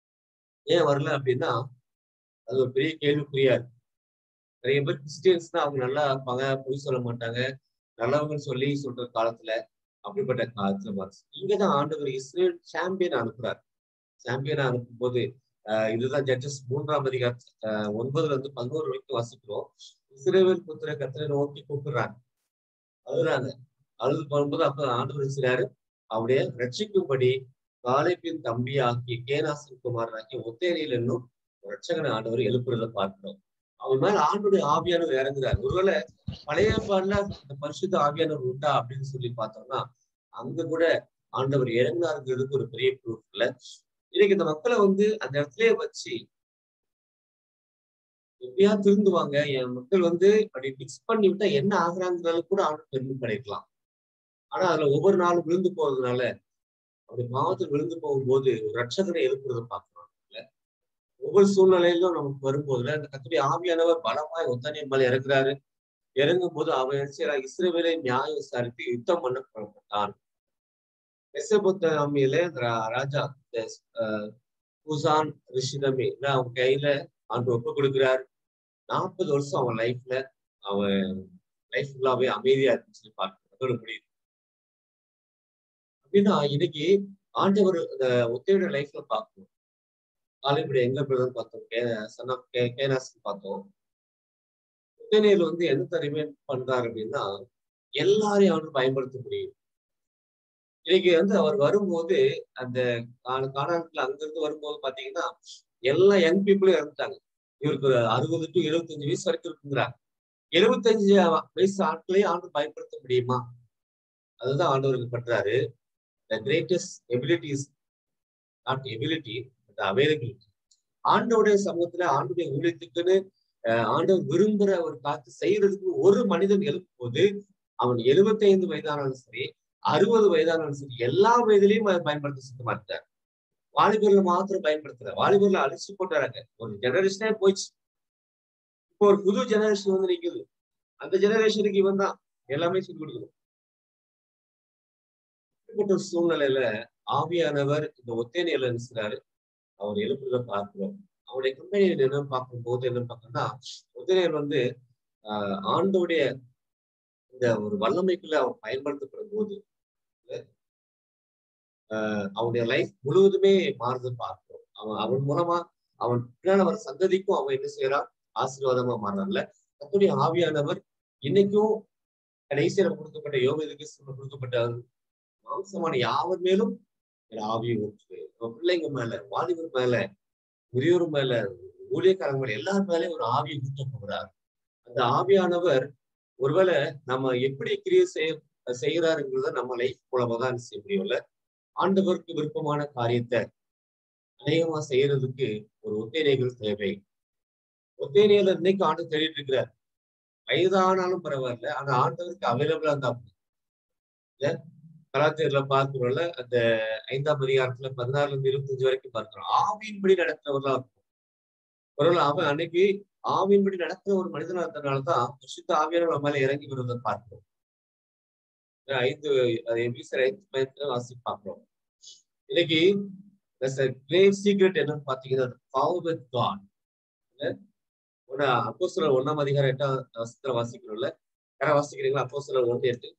ஏன் வரல அப்படின்னா அது ஒரு பெரிய கேள்விக்குறியா இருக்கு நிறைய பேர் கிறிஸ்டியன்ஸ் தான் அவங்க நல்லா இருப்பாங்க பொய் சொல்ல மாட்டாங்க நல்லவங்கன்னு சொல்லி சொல்ற காலத்துல அப்படிப்பட்ட காலத்துல பார்த்து இங்கதான் ஆண்டவர் இஸ்ரேல் சாம்பியன் அனுப்புறாரு சாம்பியனா அனுப்பும் போது ஆஹ் இதுதான் ஜட்ஜஸ் மூன்றாம் அதிகார ஒன்பதுல இருந்து பதினோரு வரைக்கும் வாசிக்கிறோம் இஸ்ரேவேல் புத்திர கத்திர நோக்கி கூப்பிடுறாங்க அழுறாங்க அழுது போகும்போது அப்ப ஆண்டவர் செய்றாரு அவருடைய ரட்சிக்கும்படி காலைப்பின் தம்பி ஆகிய கேனாசின் குமாரனாகிய ஒத்தேரியில் என்னும் ரட்சகன ஆண்டவர் எழுப்புறத பார்க்கிறோம் அவன் மேல ஆண்டுடைய ஆவியானவர் இறங்குறாரு ஒருவேளை பழைய பாடல இந்த பரிசுத்த ஆவியானவர் உண்டா அப்படின்னு சொல்லி பார்த்தோம்னா அங்க கூட ஆண்டவர் இறங்கினாருங்கிறதுக்கு ஒரு பெரிய ப்ரூஃப் இல்ல இன்னைக்கு இந்த மக்களை வந்து அந்த இடத்துலயே வச்சு எப்படியா திருந்துவாங்க என் மக்கள் வந்து அப்படி மிக்ஸ் பண்ணி விட்டா என்ன ஆகுறாங்கிறது கூட ஆண்டு பெருமை கிடைக்கலாம் ஆனா அதுல ஒவ்வொரு நாளும் விழுந்து போறதுனால அப்படி பாவத்தில் விழுந்து போகும்போது ஒரு ரட்சகனை எழுப்புறத பார்க்கிறோம் ஒவ்வொரு சூழ்நிலையிலும் நமக்கு வரும்போதுல அந்த கத்துடைய ஆவியானவர் பலமாய் ஒத்தனை மேல இறங்குறாரு இறங்கும் போது அவன் இஸ்ரேவேலை நியாயம் விசாரித்து யுத்தம் பண்ண புறப்பட்டான் மெசபொத்தாமியில ராஜா குசான் ரிஷிதமே அவங்க கையில ஆண்டு ஒப்பு கொடுக்கிறார் நாற்பது வருஷம் அவன் லைஃப்ல அவன் லைஃப் ஃபுல்லாவே அமைதியா இருக்குன்னு சொல்லி பார்க்க முடியுது அப்படின்னா இன்னைக்கு ஆண்டவர் இந்த ஒத்தையோட லைஃப்ல பார்க்கணும் காலைப்படி எங்க பிரதர் பார்த்தோம் கே சன் ஆஃப் கே கேனாஸ் பார்த்தோம் ஒத்தனையில வந்து எந்த தனிமே பண்றாரு அப்படின்னா எல்லாரையும் அவர் பயன்படுத்த முடியும் இன்னைக்கு வந்து அவர் வரும்போது அந்த காணாட்டுல அங்கிருந்து வரும்போது பாத்தீங்கன்னா எல்லா யங் பீப்புளும் இறந்துட்டாங்க இவருக்கு அறுபது டு எழுபத்தஞ்சு வயசு வரைக்கும் இருக்குங்கிறாங்க எழுபத்தஞ்சு வயசு ஆட்களையும் ஆண்டு பயன்படுத்த முடியுமா அதுதான் ஆண்டவருக்கு பண்றாரு the greatest abilities not ability but availability ஆண்டவுடைய சமூகத்துல ஆண்டுடைய ஊழியத்துக்குன்னு ஆண்டவர் விரும்புற ஒரு காத்து செய்யறதுக்கு ஒரு மனிதன் எழுப்பும் போது அவன் எழுபத்தி ஐந்து வயதானாலும் சரி அறுபது வயதானாலும் சரி எல்லா வயதிலையும் பயன்படுத்த சுத்தமா இருக்கார் வாலிபர்ல மாத்திரம் பயன்படுத்துற வாலிபர்ல அழிச்சு போட்டுறாங்க ஒரு ஜெனரேஷனே போயிடுச்சு இப்போ ஒரு புது ஜெனரேஷன் வந்து நிக்குது அந்த ஜெனரேஷனுக்கு இவன் தான் எல்லாமே சொல்லி கொடுக்கணும் இப்படிப்பட்ட ஒரு சூழ்நிலையில ஆவியானவர் இந்த ஒத்தேனையில நினைச்சாரு அவர் எழுப்புறத பார்க்கிறோம் அவருடைய கம்பெனி என்ன பார்க்கும்போது என்ன பார்க்கணும்னா ஒத்தேனையர் வந்து ஆஹ் ஆண்டோடைய இந்த ஒரு வல்லமைக்குள்ள அவன் பயன்படுத்தப்படும் போது ஆஹ் அவனுடைய லைஃப் முழுவதுமே மாறுது பார்க்கிறோம் அவன் அவன் மூலமா அவன் பின்னால வர சந்ததிக்கும் அவன் என்ன செய்யறான் ஆசீர்வாதமா மாறான்ல தன்னுடைய ஆவியானவர் இன்னைக்கும் கடைசியில கொடுக்கப்பட்ட யோகத்துக்கு கொடுக்கப்பட்ட மாம்சமான யாவர் மேலும் ஆவியை ஊற்று நம்ம பிள்ளைங்க மேல வாலிபர் மேல முதியோர் மேல ஊழியக்காரங்க மேல எல்லார் மேலேயும் ஒரு ஆவியை ஊற்ற போகிறார் அந்த ஆவியானவர் ஒருவேளை நம்ம எப்படி கிரியை செய்ய செய்கிறாருங்கிறத நம்ம லைஃப் மூலமா தான் செய்ய முடியும்ல ஆண்டவருக்கு விருப்பமான காரியத்தை அநேகமா செய்யறதுக்கு ஒரு ஒத்தேனைகள் தேவை ஒத்தேனையில இன்னைக்கு ஆண்டு தேடிட்டு இருக்கிறார் வயதானாலும் பரவாயில்ல ஆனா ஆண்டவருக்கு அவைலபிளா இருந்தா இல்ல கலாச்சாரத்துல பார்க்கிறோம்ல அந்த ஐந்தாம் அதிகாரத்துல பதினாறுல இருந்து இருபத்தஞ்சு வரைக்கும் பார்க்கிறோம் ஆவியின்படி நடக்கிறவர்களா இருக்கும் ஒருவேளை அவன் அன்னைக்கு ஆவியின்படி நடக்கிற ஒரு மனிதனா இருந்தனாலதான் சுத்த ஆவியான நம்ம மேல இறங்கி வருவதை பார்க்கிறோம் ஐந்து எபிசர் ஐந்து பயத்துல வாசி பார்க்கிறோம் இன்னைக்கு கிரேட் சீக்ரெட் என்னன்னு பாத்தீங்கன்னா பவர் வித் காட் ஒன்னா அப்போ சிலர் ஒன்னாம் அதிகாரம் எட்டாம் வருஷத்துல வாசிக்கிறோம்ல யாரா வாசிக்கிறீங்களா அப்போ சிலர் ஒன்று எட்டு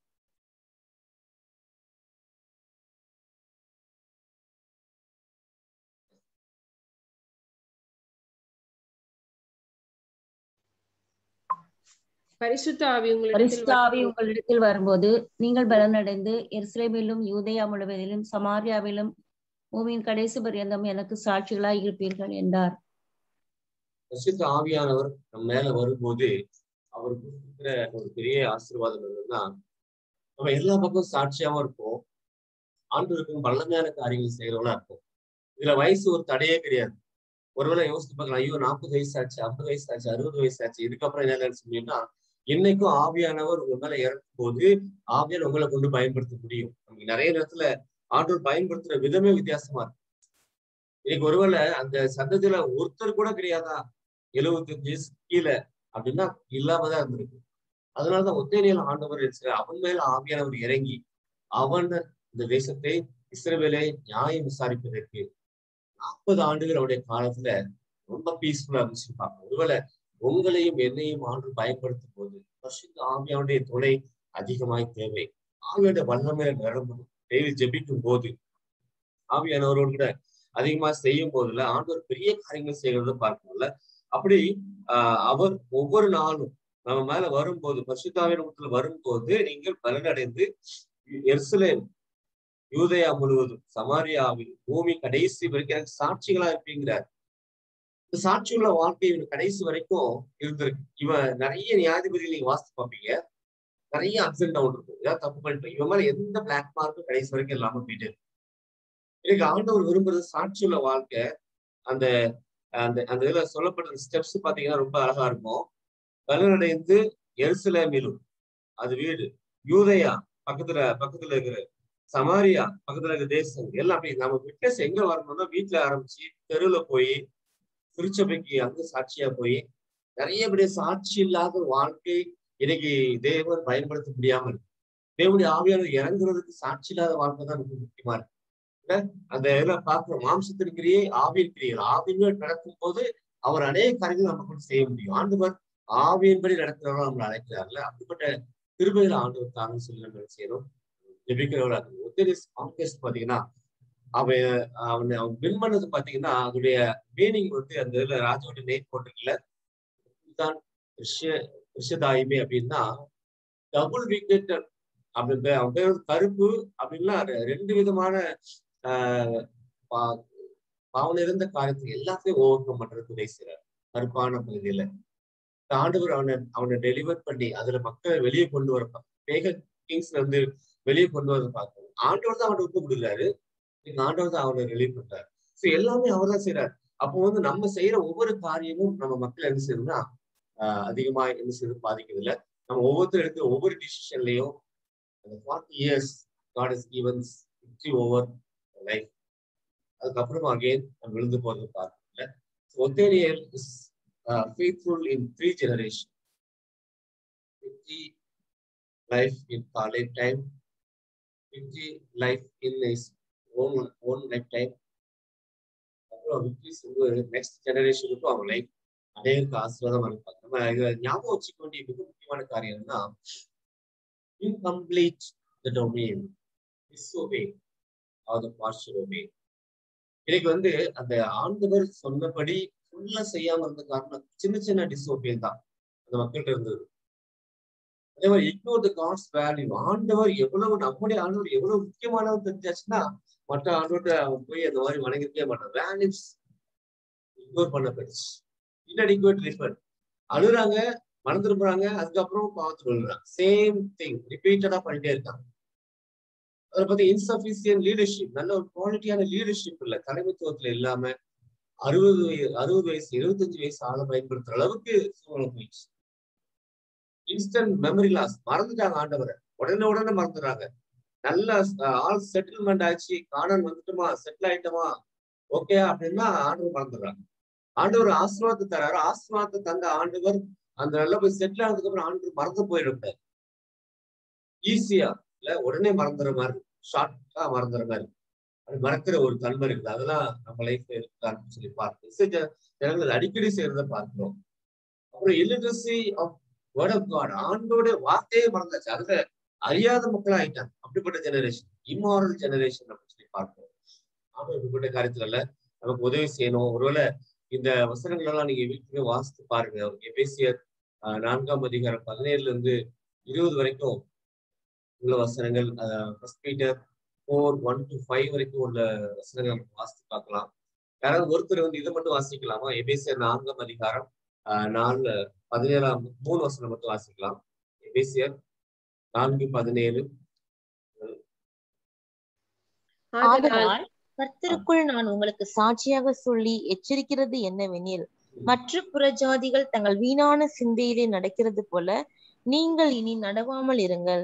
பரிசுத்த ஆவி பரிசுத்த ஆவி உங்களிடத்தில் வரும்போது நீங்கள் பலனடைந்து எருசலேமிலும் யூதயா முழுவதிலும் சமாரியாவிலும் பூமியின் கடைசி பரியந்தம் எனக்கு சாட்சிகளாய் இருப்பீர்கள் என்றார் பரிசுத்த ஆவியானவர் நம்ம மேல வரும்போது அவர் கொடுக்கிற ஒரு பெரிய ஆசீர்வாதம் என்னன்னா நம்ம எல்லா பக்கம் சாட்சியாவும் இருப்போம் ஆண்டவருக்கும் வல்லமையான காரியங்கள் செய்யறவங்களா இருக்கும் இதுல வயசு ஒரு தடையே கிடையாது ஒருவேளை யோசித்து பார்க்கலாம் ஐயோ நாற்பது வயசு ஆச்சு ஐம்பது வயசு ஆச்சு அறுபது வயசு ஆச்சு இதுக்கப்புறம் என்ன சொன்னீங்கன்னா இன்னைக்கும் ஆவியானவர் உங்க மேல இறக்கும் போது ஆவியான உங்களை கொண்டு பயன்படுத்த முடியும் நமக்கு நிறைய நேரத்துல ஆண்டவர் பயன்படுத்துற விதமே வித்தியாசமா இருக்கு இன்னைக்கு ஒருவேளை அந்த சந்ததியில ஒருத்தர் கூட கிடையாதா எழுபத்தஞ்சு கீழே அப்படின்னா இல்லாமதான் இருந்திருக்கு அதனாலதான் ஒத்தேனியில ஆண்டவர் அவன் மேல ஆவியானவர் இறங்கி அவன் இந்த தேசத்தை இஸ்ரவேலை நியாயம் விசாரிப்பதற்கு நாற்பது ஆண்டுகள் அவருடைய காலத்துல ரொம்ப பீஸ்ஃபுல்லா இருந்துச்சு பார்ப்போம் ஒருவேளை உங்களையும் என்னையும் ஆண்டு பயன்படுத்தும் போது பரிசுத்த ஆவியாவுடைய துணை அதிகமாய் தேவை ஆவியோட வல்லமையில நிரம்பணும் டெய்லி ஜெபிக்கும் போது ஆவியானவரோடு கூட அதிகமா செய்யும் போதுல ஆண்டவர் பெரிய காரியங்கள் செய்யறத பார்க்கணும்ல அப்படி ஆஹ் அவர் ஒவ்வொரு நாளும் நம்ம மேல வரும்போது பரிசுத்தாவின் வரும்போது நீங்கள் பலனடைந்து எருசலேம் யூதயா முழுவதும் சமாரியாவில் பூமி கடைசி வரைக்கும் எனக்கு சாட்சிகளா இருப்பீங்கிறார் இந்த சாட்சியுள்ள வாழ்க்கை இவன் கடைசி வரைக்கும் இருந்திருக்கு இவன் நிறைய நியாயாதிபதிகள் நீங்க வாசித்து பார்ப்பீங்க நிறைய அப்ஸ் அண்ட் டவுன் இருக்கும் ஏதாவது தப்பு பண்ணிட்டு இவன் மேல எந்த பிளாக் மார்க்கும் கடைசி வரைக்கும் இல்லாம போயிட்டு எனக்கு ஆண்டவர் விரும்புறது சாட்சியுள்ள வாழ்க்கை அந்த அந்த அந்த இதுல சொல்லப்பட்ட ஸ்டெப்ஸ் பாத்தீங்கன்னா ரொம்ப அழகா இருக்கும் பலனடைந்து எருசலேமிலும் அது வீடு யூதயா பக்கத்துல பக்கத்துல இருக்கிற சமாரியா பக்கத்துல இருக்க தேசம் எல்லாம் அப்படி நம்ம விட்னஸ் எங்க வரணும்னா வீட்டுல ஆரம்பிச்சு தெருவுல போய் திருச்சபைக்கு அங்க சாட்சியா போய் நிறைய பேர் சாட்சி இல்லாத வாழ்க்கை இன்னைக்கு தேவன் பயன்படுத்த முடியாம இருக்கு தேவனுடைய ஆவியானவர் இறங்குறதுக்கு சாட்சி இல்லாத வாழ்க்கை தான் ரொம்ப முக்கியமா இருக்கு இல்ல? அந்த இதுல பாக்குறோம் மாம்சத்தின் கிரியை ஆவியின் கிரியை ஆவியின் நடக்கும் போது அவர் அநேக காரியங்கள் நம்ம கூட செய்ய முடியும் ஆண்டவர் ஆவியின்படி நடக்கிறவர்கள் நம்மளை அழைக்கிறார்ல அப்படிப்பட்ட கிருபையில ஆண்டவர் தாங்கன்னு சொல்லி நம்ம என்ன செய்யணும் ஜெபிக்கிறவர்களா இருக்கணும் ஒத்தரிஸ் கான்கெஸ்ட் பாத்தீங்கன்னா அவன் அவன் அவன் வின் பண்ணது பாத்தீங்கன்னா அதோடைய மீனிங் வந்து அந்த இதுல ராஜாவுடைய நெய் போட்டிருக்கல தான் ரிஷ ரிஷதாயுமே அப்படின்னா டபுள் விக்கெட் அப்படி அவன் பேர் வந்து கருப்பு அப்படின்னா ரெ- ரெண்டு விதமான ஆஹ் பா- பாவனை இருந்த காரியத்தை எல்லாத்தையும் ஓவர் கம் பண்றதுக்கு உதவி செய்யறாரு கருப்பான பகுதியில இந்த ஆண்டவர் அவனை அவனை டெலிவர் பண்ணி அதுல மக்களை வெளியே கொண்டு வர மேக கிங்ஸ்ல வந்து வெளியே கொண்டு வர பார்க்கணும் ஆண்டவர் தான் அவனை விட்டு கொடுக்குறாரு நீங்க ஆண்டவர் தான் அவனை ரிலீவ் பண்றாரு ஸோ எல்லாமே அவர் தான் செய்யறாரு அப்போ வந்து நம்ம செய்யற ஒவ்வொரு காரியமும் நம்ம மக்கள் என்ன செய்யணும்னா ஆஹ் அதிகமா என்ன செய்யுது பாதிக்கிறது இல்ல நம்ம ஒவ்வொருத்தரும் எடுக்கிற ஒவ்வொரு டிசிஷன்லயும் அந்த forty years god is gives fifty over life அதுக்கப்புறமா அகெயின் நம்ம விழுந்து போறது பார்க்கல Othniel is faithful in three generation fifty life in college time fifty life in is own own life time அப்புறம் ஃபிஃப்டி நெக்ஸ்ட் ஜெனரேஷனுக்கும் அவங்க லைஃப் அநேகருக்கு ஆசீர்வாதமா இருப்பாங்க நம்ம இதை ஞாபகம் வச்சுக்க வேண்டிய மிக முக்கியமான காரியம் என்னன்னா incomplete the domain disobey or the partial obey இன்னைக்கு வந்து அந்த ஆண்டவர் சொன்னபடி ஃபுல்லா செய்யாம இருந்த காரணம் சின்ன சின்ன டிசோபே தான் அந்த மக்கள்கிட்ட இருந்தது அதே மாதிரி இக்னோர் த காட்ஸ் வேல்யூ ஆண்டவர் எவ்வளவு நம்முடைய ஆண்டவர் எவ்வளவு முக்கியமானவர் தெரிஞ்சாச்சுன்னா மற்ற ஆண்டவர்கிட்ட அவன் போய் அந்த மாதிரி வணங்கிருக்கவே மாட்டான் வேல்யூஸ் இக்னோர் பண்ணப்படுச்சு இன்அடிக்குவேட் ரிஃபர் அழுறாங்க மறந்துட்டு போறாங்க அதுக்கப்புறம் பாவத்தில் விழுறாங்க சேம் திங் ரிப்பீட்டடா பண்ணிட்டே இருக்காங்க அதை பத்தி இன்சபிஷியன்ட் லீடர்ஷிப் நல்ல ஒரு குவாலிட்டியான லீடர்ஷிப் இல்ல தலைமைத்துவத்துல இல்லாம அறுபது வய- அறுபது வயசு இருபத்தஞ்சு வயசு ஆளை பயன்படுத்துற அளவுக்கு சூழ்நிலை போயிடுச்சு இன்ஸ்டன்ட் மெமரி லாஸ் மறந்துட்டாங்க ஆண்டவரை உடனே உடனே மறந்துடுறாங்க நல்ல ஆல் செட்டில்மெண்ட் ஆச்சு காணன் வந்துட்டுமா செட்டில் ஆயிட்டோமா ஓகே அப்படின்னா ஆண்டவர் மறந்துடுறாங்க ஆண்டவர் ஆசீர்வாதத்தை தராரு ஆசீர்வாதத்தை தந்த ஆண்டவர் அந்த நல்ல போய் செட்டில் ஆனதுக்கு அப்புறம் ஆண்டவர் மறந்து போயிடக்கூடாது ஈஸியா இல்ல உடனே மறந்துற மாதிரி ஷார்ட்டா மறந்துற மாதிரி அது மறக்கிற ஒரு தன்மை இருக்குது அதெல்லாம் நம்ம லைஃப்ல இருக்கான்னு சொல்லி பார்க்கணும் இசை ஜ- ஜனங்கள் அடிக்கடி செய்யறத பார்க்கிறோம் அப்புறம் illiteracy of word of god ஆண்டோட வார்த்தையே மறந்தாச்சு அதுல அறியாத மக்களா ஆயிட்டாங்க அப்படிப்பட்ட ஜெனரேஷன் இம்மாரல் ஜெனரேஷன் அப்படின்னு சொல்லி பார்க்கிறோம் ஆமா இப்படிப்பட்ட காரியத்துல நமக்கு உதவி செய்யணும் ஒருவேளை இந்த வசனங்கள் எல்லாம் நீங்க வீட்டுக்கு வாசித்து பாருங்க எபேசியர் ஆஹ், நான்காம் அதிகாரம் பதினேழுல இருந்து இருபது வரைக்கும் உள்ள வசனங்கள் first Peter four one to five வரைக்கும் உள்ள வசனங்கள் நம்ம வாசித்து பார்க்கலாம் யாராவது ஒருத்தர் வந்து இதை மட்டும் வாசிக்கலாமா எபேசியர் நான்காம் அதிகாரம் ஆஹ், நாலு பதினேழாம் மூணு வசனம் மட்டும் வாசிக்கலாம் எபேசியர் நான்கு பதினேழு ஆதலால் ஆதலால் கர்த்தருக்குள் நான் உங்களுக்கு சாட்சியாக சொல்லி எச்சரிக்கிறது என்னவெனில் மற்ற புறஜாதிகள் தங்கள் வீணான சிந்தையிலே நடக்கிறது போல நீங்கள் இனி நடவாமல் இருங்கள்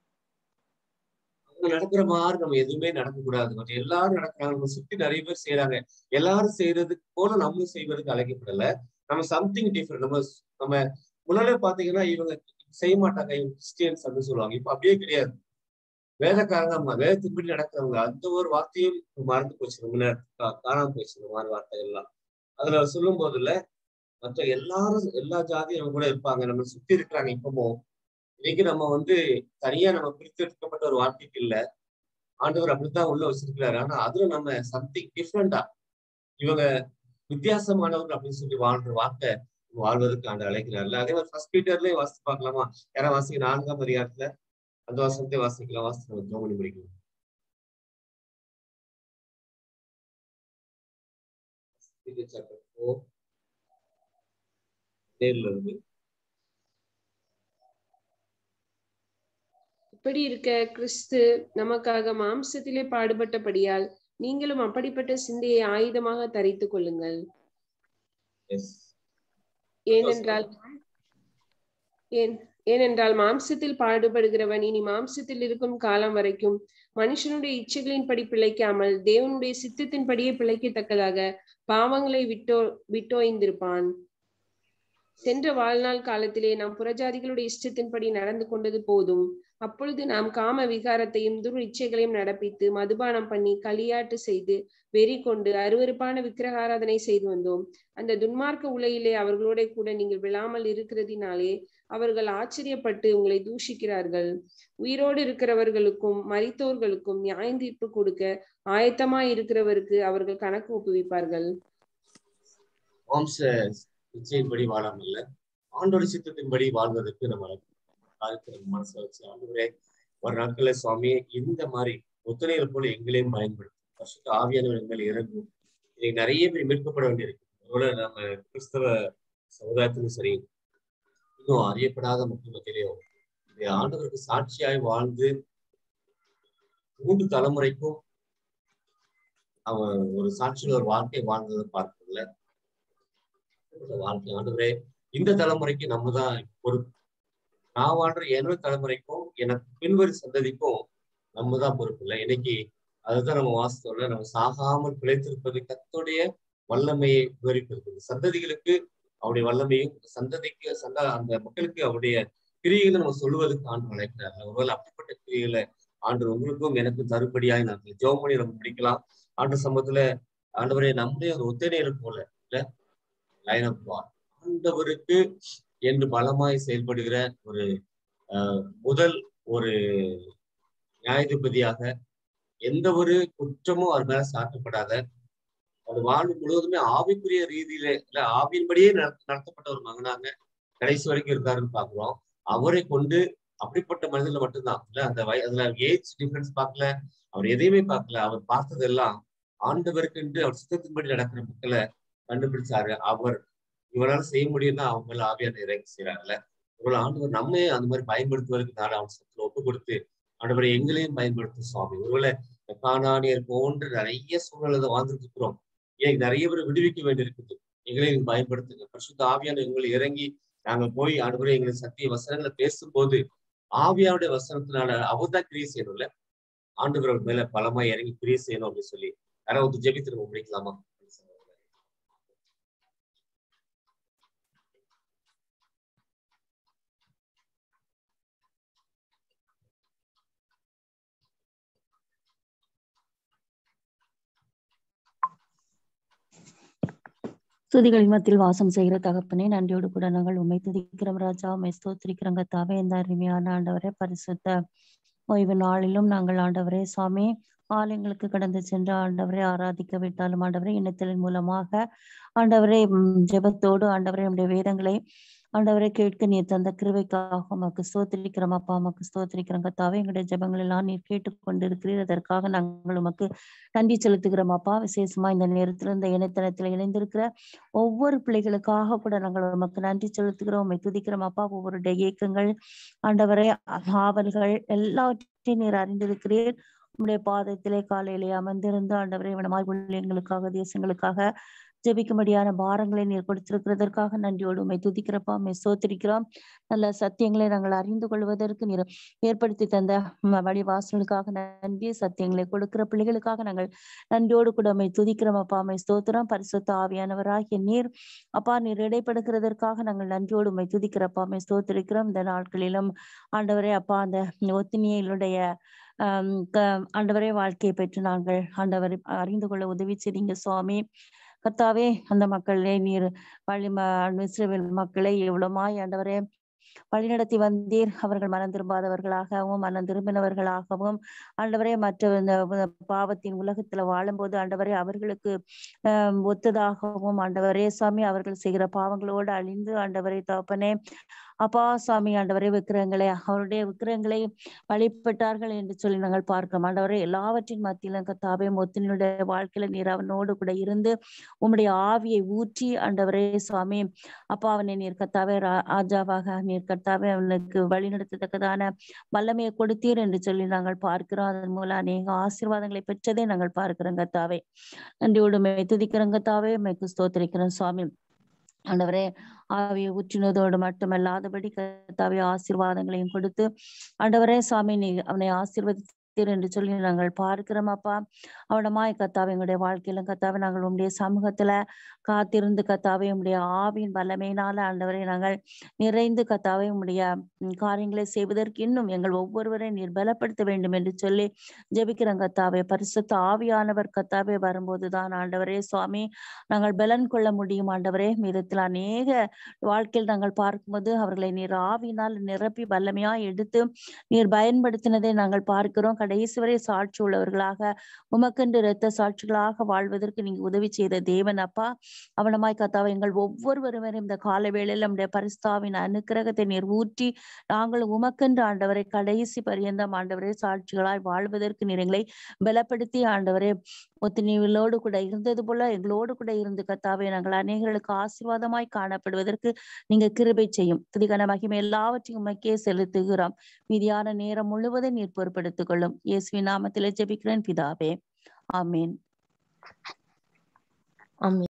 அவங்க நடக்கிற மாதிரி நம்ம எதுவுமே நடக்கக்கூடாது மற்ற எல்லாரும் நடக்கிறாங்க நம்ம சுத்தி நிறைய பேர் செய்யறாங்க எல்லாரும் செய்யறதுக்கு போல நம்மளும் செய்வதற்கு அழைக்கப்படல நம்ம சம்திங் டிஃப்ரெண்ட் நம்ம நம்ம முன்னாலே பாத்தீங்கன்னா இவங்க செய்ய மாட்டாங்க இவங்க கிறிஸ்டியன்ஸ் அப்படின்னு சொல்லுவாங்க இப்ப அப்படியே கிடையாது வேதக்காரங்க நம்ம வேதத்தின்படி நடக்கிறவங்க அந்த ஒரு வார்த்தையும் மறந்து போச்சு ரொம்ப நேரம் கா- காணாம போச்சு இந்த மாதிரி வார்த்தைகள் எல்லாம் அதுல சொல்லும் போதுல மற்ற எல்லாரும் எல்லா ஜாதியும் நம்ம கூட இருப்பாங்க நம்ம சுத்தி இருக்கிறாங்க இப்பவும் இன்னைக்கு நம்ம வந்து தனியா நம்ம பிரித்தெடுக்கப்பட்ட ஒரு வார்த்தைக்கு இல்ல ஆண்டவர் அப்படித்தான் உள்ள வச்சிருக்கிறாரு ஆனா அதுல நம்ம சம்திங் டிஃப்ரெண்டா இவங்க வித்தியாசமானவர்கள் அப்படின்னு சொல்லி வாழ்ற வார்த்தை வாழ்வதற்கு ஆண்டு அழைக்கிறார்ல அதே மாதிரி ஃபர்ஸ்ட் பீட்டர்லயே வாசித்து பார்க்கலாமா யாரா வாசிக்க நான்காம் அதிகாரத்துல அந்த வசனத்தை வாசிக்கலாம் வாசித்து நம்ம ஜோமணி முடிக்கலாம் chapter four, ஏழுல இருந்து இப்படி இருக்க கிறிஸ்து நமக்காக மாம்சத்திலே பாடுபட்டபடியால் நீங்களும் அப்படிப்பட்ட சிந்தையை ஆயுதமாக தரித்துக் கொள்ளுங்கள் எஸ் ஏனென்றால் ஏன் ஏனென்றால் மாம்சத்தில் பாடுபடுகிறவன் இனி மாம்சத்தில் இருக்கும் காலம் வரைக்கும் மனுஷனுடைய இச்சைகளின்படி பிழைக்காமல் தேவனுடைய சித்தத்தின்படியே பிழைக்கத்தக்கதாக பாவங்களை விட்டோ விட்டோய்ந்திருப்பான் சென்ற வாழ்நாள் காலத்திலே நாம் புறஜாதிகளுடைய இஷ்டத்தின்படி நடந்து கொண்டது போதும் அப்பொழுது நாம் காம விகாரத்தையும் துர் இச்சைகளையும் நடப்பித்து மதுபானம் பண்ணி களியாட்டு செய்து வெறி கொண்டு அருவருப்பான விக்கிரகாராதனை செய்து வந்தோம் அந்த துன்மார்க்க உலகிலே அவர்களோட கூட நீங்கள் விழாமல் இருக்கிறதினாலே அவர்கள் ஆச்சரியப்பட்டு உங்களை தூஷிக்கிறார்கள் உயிரோடு இருக்கிறவர்களுக்கும் மரித்தோர்களுக்கும் நியாயந்தீர்ப்பு கொடுக்க ஆயத்தமாய் இருக்கிறவருக்கு அவர்கள் கணக்கு ஒப்புவிப்பார்கள் வம்ச இச்சையின்படி வாழாமல்ல ஆண்டோட சித்தத்தின்படி வாழ்வதற்கு நம்ம அதுக்கு நம்ம மனசுல வச்சு ஆண்டவரே ஒரு நாட்கள சுவாமி இந்த மாதிரி ஒத்துணைகள் போல எங்களையும் பயன்படுத்தும் வருஷத்து ஆவியானவர் எங்களை இறங்கும் இன்னைக்கு நிறைய பேர் மீட்கப்பட வேண்டியிருக்கு ஒருவேளை நம்ம கிறிஸ்தவ சமுதாயத்திலும் சரி இன்னும் அறியப்படாத மக்கள் மத்தியிலேயோ இந்த ஆண்டவருக்கு சாட்சியாய் வாழ்ந்து மூன்று தலைமுறைக்கும் அவன் ஒரு சாட்சியில் ஒரு வாழ்க்கை வாழ்ந்ததை பார்க்கல வாழ்க்கை ஆண்டவரே இந்த தலைமுறைக்கு நம்ம தான் பொறுப்பு நான் வாழ்ற என்னோட தலைமுறைக்கும் எனக்கு பின்வரி சந்ததிக்கும் நம்ம தான் பொறுப்பு இல்லை இன்னைக்கு அதுதான் நம்ம வாஸ்தவம்ல நம்ம சாகாமல் பிழைத்திருப்பது கத்தோடைய வல்லமையை விவரிப்பது சந்ததிகளுக்கு அவருடைய வல்லமையும் சந்ததிக்கு சந்த அந்த மக்களுக்கு அவருடைய கிரியைகளை நம்ம சொல்லுவதற்கு ஆண்டு அழைக்கிறார் ஒருவேளை அப்படிப்பட்ட கிரியைகளை ஆண்டு உங்களுக்கும் எனக்கும் தருப்படியாய் நான் ஜோமணி நம்ம முடிக்கலாம் ஆண்டு சம்பவத்துல ஆண்டவரே நம்முடைய ஒரு ஒத்தனையர் போல இல்ல லைன் ஆஃப் காட் ஆண்டவருக்கு என்று பலமாய் செயல்படுகிற ஒரு முதல் ஒரு நியாயாதிபதியாக எந்த ஒரு குற்றமும் அவர் மேல சாட்டப்படாத அது வாழ்வு முழுவதுமே ஆவிக்குரிய ரீதியில இல்ல ஆவியின்படியே நடத்தப்பட்ட ஒரு மகனாக கடைசி வரைக்கும் இருக்காருன்னு பாக்குறோம் அவரை கொண்டு அப்படிப்பட்ட மனிதர்கள் மட்டும்தான் இல்ல அந்த வய அதுல ஏஜ் டிஃபரன்ஸ் பார்க்கல அவர் எதையுமே பார்க்கல அவர் பார்த்ததெல்லாம் ஆண்டவருக்குன்று அவர் சுத்தத்தின்படி நடக்கிற மக்களை கண்டுபிடிச்சாரு அவர் இவரால் செய்ய முடியும்னா அவங்க மேல ஆவியான இறங்கி செய்யறாங்கல்ல இவ்வளவு ஆண்டவர் நம்ம அந்த மாதிரி பயன்படுத்துவதற்கு நான் அவன் சத்துல ஒப்பு கொடுத்து ஆண்டவரை எங்களையும் பயன்படுத்தும் சுவாமி ஒருவேளை காணானியர் போன்ற நிறைய சூழ்நிலை வாழ்ந்துட்டு இருக்கிறோம் ஏன் நிறைய பேர் விடுவிக்க வேண்டியிருக்குது எங்களையும் பயன்படுத்துங்க பரிசுத்த ஆவியான எங்களை இறங்கி நாங்க போய் ஆண்டவரை எங்களை சத்திய வசனங்களை பேசும்போது ஆவியாவுடைய வசனத்தினால அவர் தான் கிரியை செய்யணும்ல ஆண்டவரோட மேல பலமா இறங்கி கிரியை செய்யணும் அப்படின்னு சொல்லி யாராவது ஜெபித்து நம்ம முடிக்கலாமா துதிகளின் மத்தியில் வாசம் செய்கிற தகப்பனே நன்றியோடு கூட நாங்கள் உண்மை துதிக்கிறோம் ராஜா உண்மை ஸ்தோத்திரிக்கிறோங்க தாவே இந்த அருமையான ஆண்டவரே பரிசுத்த ஓய்வு நாளிலும் நாங்கள் ஆண்டவரே சுவாமி ஆலயங்களுக்கு கடந்து சென்று ஆண்டவரை ஆராதிக்க விட்டாலும் ஆண்டவரே இணையத்தின் மூலமாக ஆண்டவரே ஜெபத்தோடு ஆண்டவரே நம்முடைய வேதங்களை ஆண்டவரை கேட்க நீர் தந்த கிருவைக்காக உமக்கு ஸ்தோத்திரிக்கிறோம் அப்பா உமக்கு ஸ்தோத்திரிக்கிறோம் கத்தாவே எங்களுடைய ஜபங்கள் எல்லாம் நீர் கேட்டுக்கொண்டிருக்கிறீர் அதற்காக நாங்கள் உமக்கு நன்றி செலுத்துகிறோம் அப்பா விசேஷமா இந்த நேரத்துல இந்த இணையதளத்துல இணைந்திருக்கிற ஒவ்வொரு பிள்ளைகளுக்காக கூட நாங்கள் உமக்கு நன்றி செலுத்துகிறோம் உண்மை துதிக்கிறோம் அப்பா ஒவ்வொருடைய இயக்கங்கள் ஆண்டவரை ஆவல்கள் எல்லாவற்றையும் நீர் அறிந்திருக்கிறீர் உம்முடைய பாதத்திலே காலையிலே அமர்ந்திருந்து ஆண்டவரை இவனமாய் பிள்ளைங்களுக்காக தேசங்களுக்காக ஜெபிக்கும்படியான பாரங்களை நீர் கொடுத்திருக்கிறதற்காக நன்றியோடு உண்மை துதிக்கிறப்பா உண்மை சோத்திரிக்கிறோம் நல்ல சத்தியங்களை நாங்கள் அறிந்து கொள்வதற்கு நீர் ஏற்படுத்தி தந்த வழிவாசலுக்காக நன்றி சத்தியங்களை கொடுக்கிற பிள்ளைகளுக்காக நாங்கள் நன்றியோடு கூட உண்மை துதிக்கிறோம் அப்பா உண்மை ஸ்தோத்திரம் பரிசுத்த ஆவியானவராகிய நீர் அப்பா நீர் இடைப்படுகிறதற்காக நாங்கள் நன்றியோடு உண்மை துதிக்கிறப்பா உண்மை ஸ்தோத்திரிக்கிறோம் இந்த நாட்களிலும் ஆண்டவரே அப்பா அந்த ஒத்தினியலுடைய ஆஹ் ஆண்டவரே வாழ்க்கையை பெற்று நாங்கள் ஆண்டவரை அறிந்து கொள்ள உதவி செய்றீங்க சுவாமி கர்த்தாவே அந்த மக்களை நீர் வழி இஸ்ரேல் மக்களை எவ்வளவுமாய் ஆண்டவரே வழிநடத்தி வந்தீர் அவர்கள் மனம் திரும்பாதவர்களாகவும் மனம் திரும்பினவர்களாகவும் ஆண்டவரே மற்ற இந்த பாவத்தின் உலகத்துல வாழும்போது ஆண்டவரே அவர்களுக்கு ஆஹ் ஒத்ததாகவும் ஆண்டவரே சாமி அவர்கள் செய்கிற பாவங்களோடு அழிந்து ஆண்டவரே தகப்பனே அப்பா சுவாமி ஆண்டவரே விக்கிரங்களை அவருடைய விக்கிரங்களை வழிபட்டார்கள் என்று சொல்லி நாங்கள் பார்க்கிறோம் ஆண்டவரே எல்லாவற்றின் மத்தியிலும் கத்தாவே மொத்தினுடைய வாழ்க்கையில நீர் அவனோடு கூட இருந்து உம்முடைய ஆவியை ஊற்றி ஆண்டவரே சுவாமி அப்பா அவனை நீர் கத்தாவே ராஜாவாக நீர் கத்தாவே அவனுக்கு வழிநடத்தத்தக்கதான வல்லமையை கொடுத்தீர் என்று சொல்லி நாங்கள் பார்க்கிறோம் அதன் மூலம் அநேக ஆசீர்வாதங்களை பெற்றதே நாங்கள் பார்க்கிறோம் கத்தாவே நன்றியோடு மே துதிக்கிறோம் கத்தாவே மைக்கு ஸ்தோத்திரிக்கிறோம் சுவாமி ஆண்டவரே ஆவியை ஊற்றினதோடு மட்டுமல்லாதபடி கத்தாவே ஆசீர்வாதங்களையும் கொடுத்து ஆண்டவரே சாமி நீ அவனை ஆசீர்வதித்து வைத்தீர் என்று சொல்லி நாங்கள் பார்க்கிறோம் அப்பா அவனமாய் கத்தாவை எங்களுடைய வாழ்க்கையில கத்தாவை நாங்கள் உங்களுடைய சமூகத்துல காத்திருந்து கத்தாவை உங்களுடைய ஆவியின் வல்லமையினால ஆண்டவரை நாங்கள் நிறைந்து கத்தாவை உங்களுடைய ம், காரியங்களை செய்வதற்கு இன்னும் எங்கள் ஒவ்வொருவரையும் நீர் பலப்படுத்த வேண்டும் என்று சொல்லி ஜெபிக்கிறோம் கத்தாவே பரிசுத்த ஆவியானவர் கத்தாவே வரும்போதுதான் ஆண்டவரே சுவாமி நாங்கள் பலன் கொள்ள முடியும் ஆண்டவரே மீதத்தில் அநேக வாழ்க்கையில் நாங்கள் பார்க்கும்போது அவர்களை நீர் ஆவியினால் நிரப்பி வல்லமையாய் எடுத்து நீர் பயன்படுத்தினதை நாங்கள் பார்க்கிறோம் கடைசி வரை சாட்சி உள்ளவர்களாக உமக்கென்று இரத்த சாட்சிகளாக வாழ்வதற்கு நீங்க உதவி செய்த தேவன் அப்பா அவனமாய் கத்தாவை எங்கள் ஒவ்வொருவரும் இந்த கால வேளையில் நம்முடைய பரிஸ்தாவின் அனுக்கிரகத்தை நீர் ஊற்றி நாங்கள் உமக்கென்று ஆண்டவரை கடைசி பரியந்தம் ஆண்டவரே சாட்சிகளாய் வாழ்வதற்கு நீர் எங்களை பலப்படுத்தி ஆண்டவரே ஒத்துணிவிலோடு கூட இருந்தது போல எங்களோடு கூட இருந்து கத்தாவே நாங்கள் அநேகர்களுக்கு ஆசீர்வாதமாய் காணப்படுவதற்கு நீங்க கிருபை செய்யும் துதிகன மகிமை எல்லாவற்றையும் உமக்கே செலுத்துகிறோம் மீதியான நேரம் முழுவதும் நீர் பொறுப்படுத்திக் கொள்ளும் இயேசுவின் நாமத்திலே ஜெபிக்கிறேன் பிதாவே ஆமீன் ஆமென்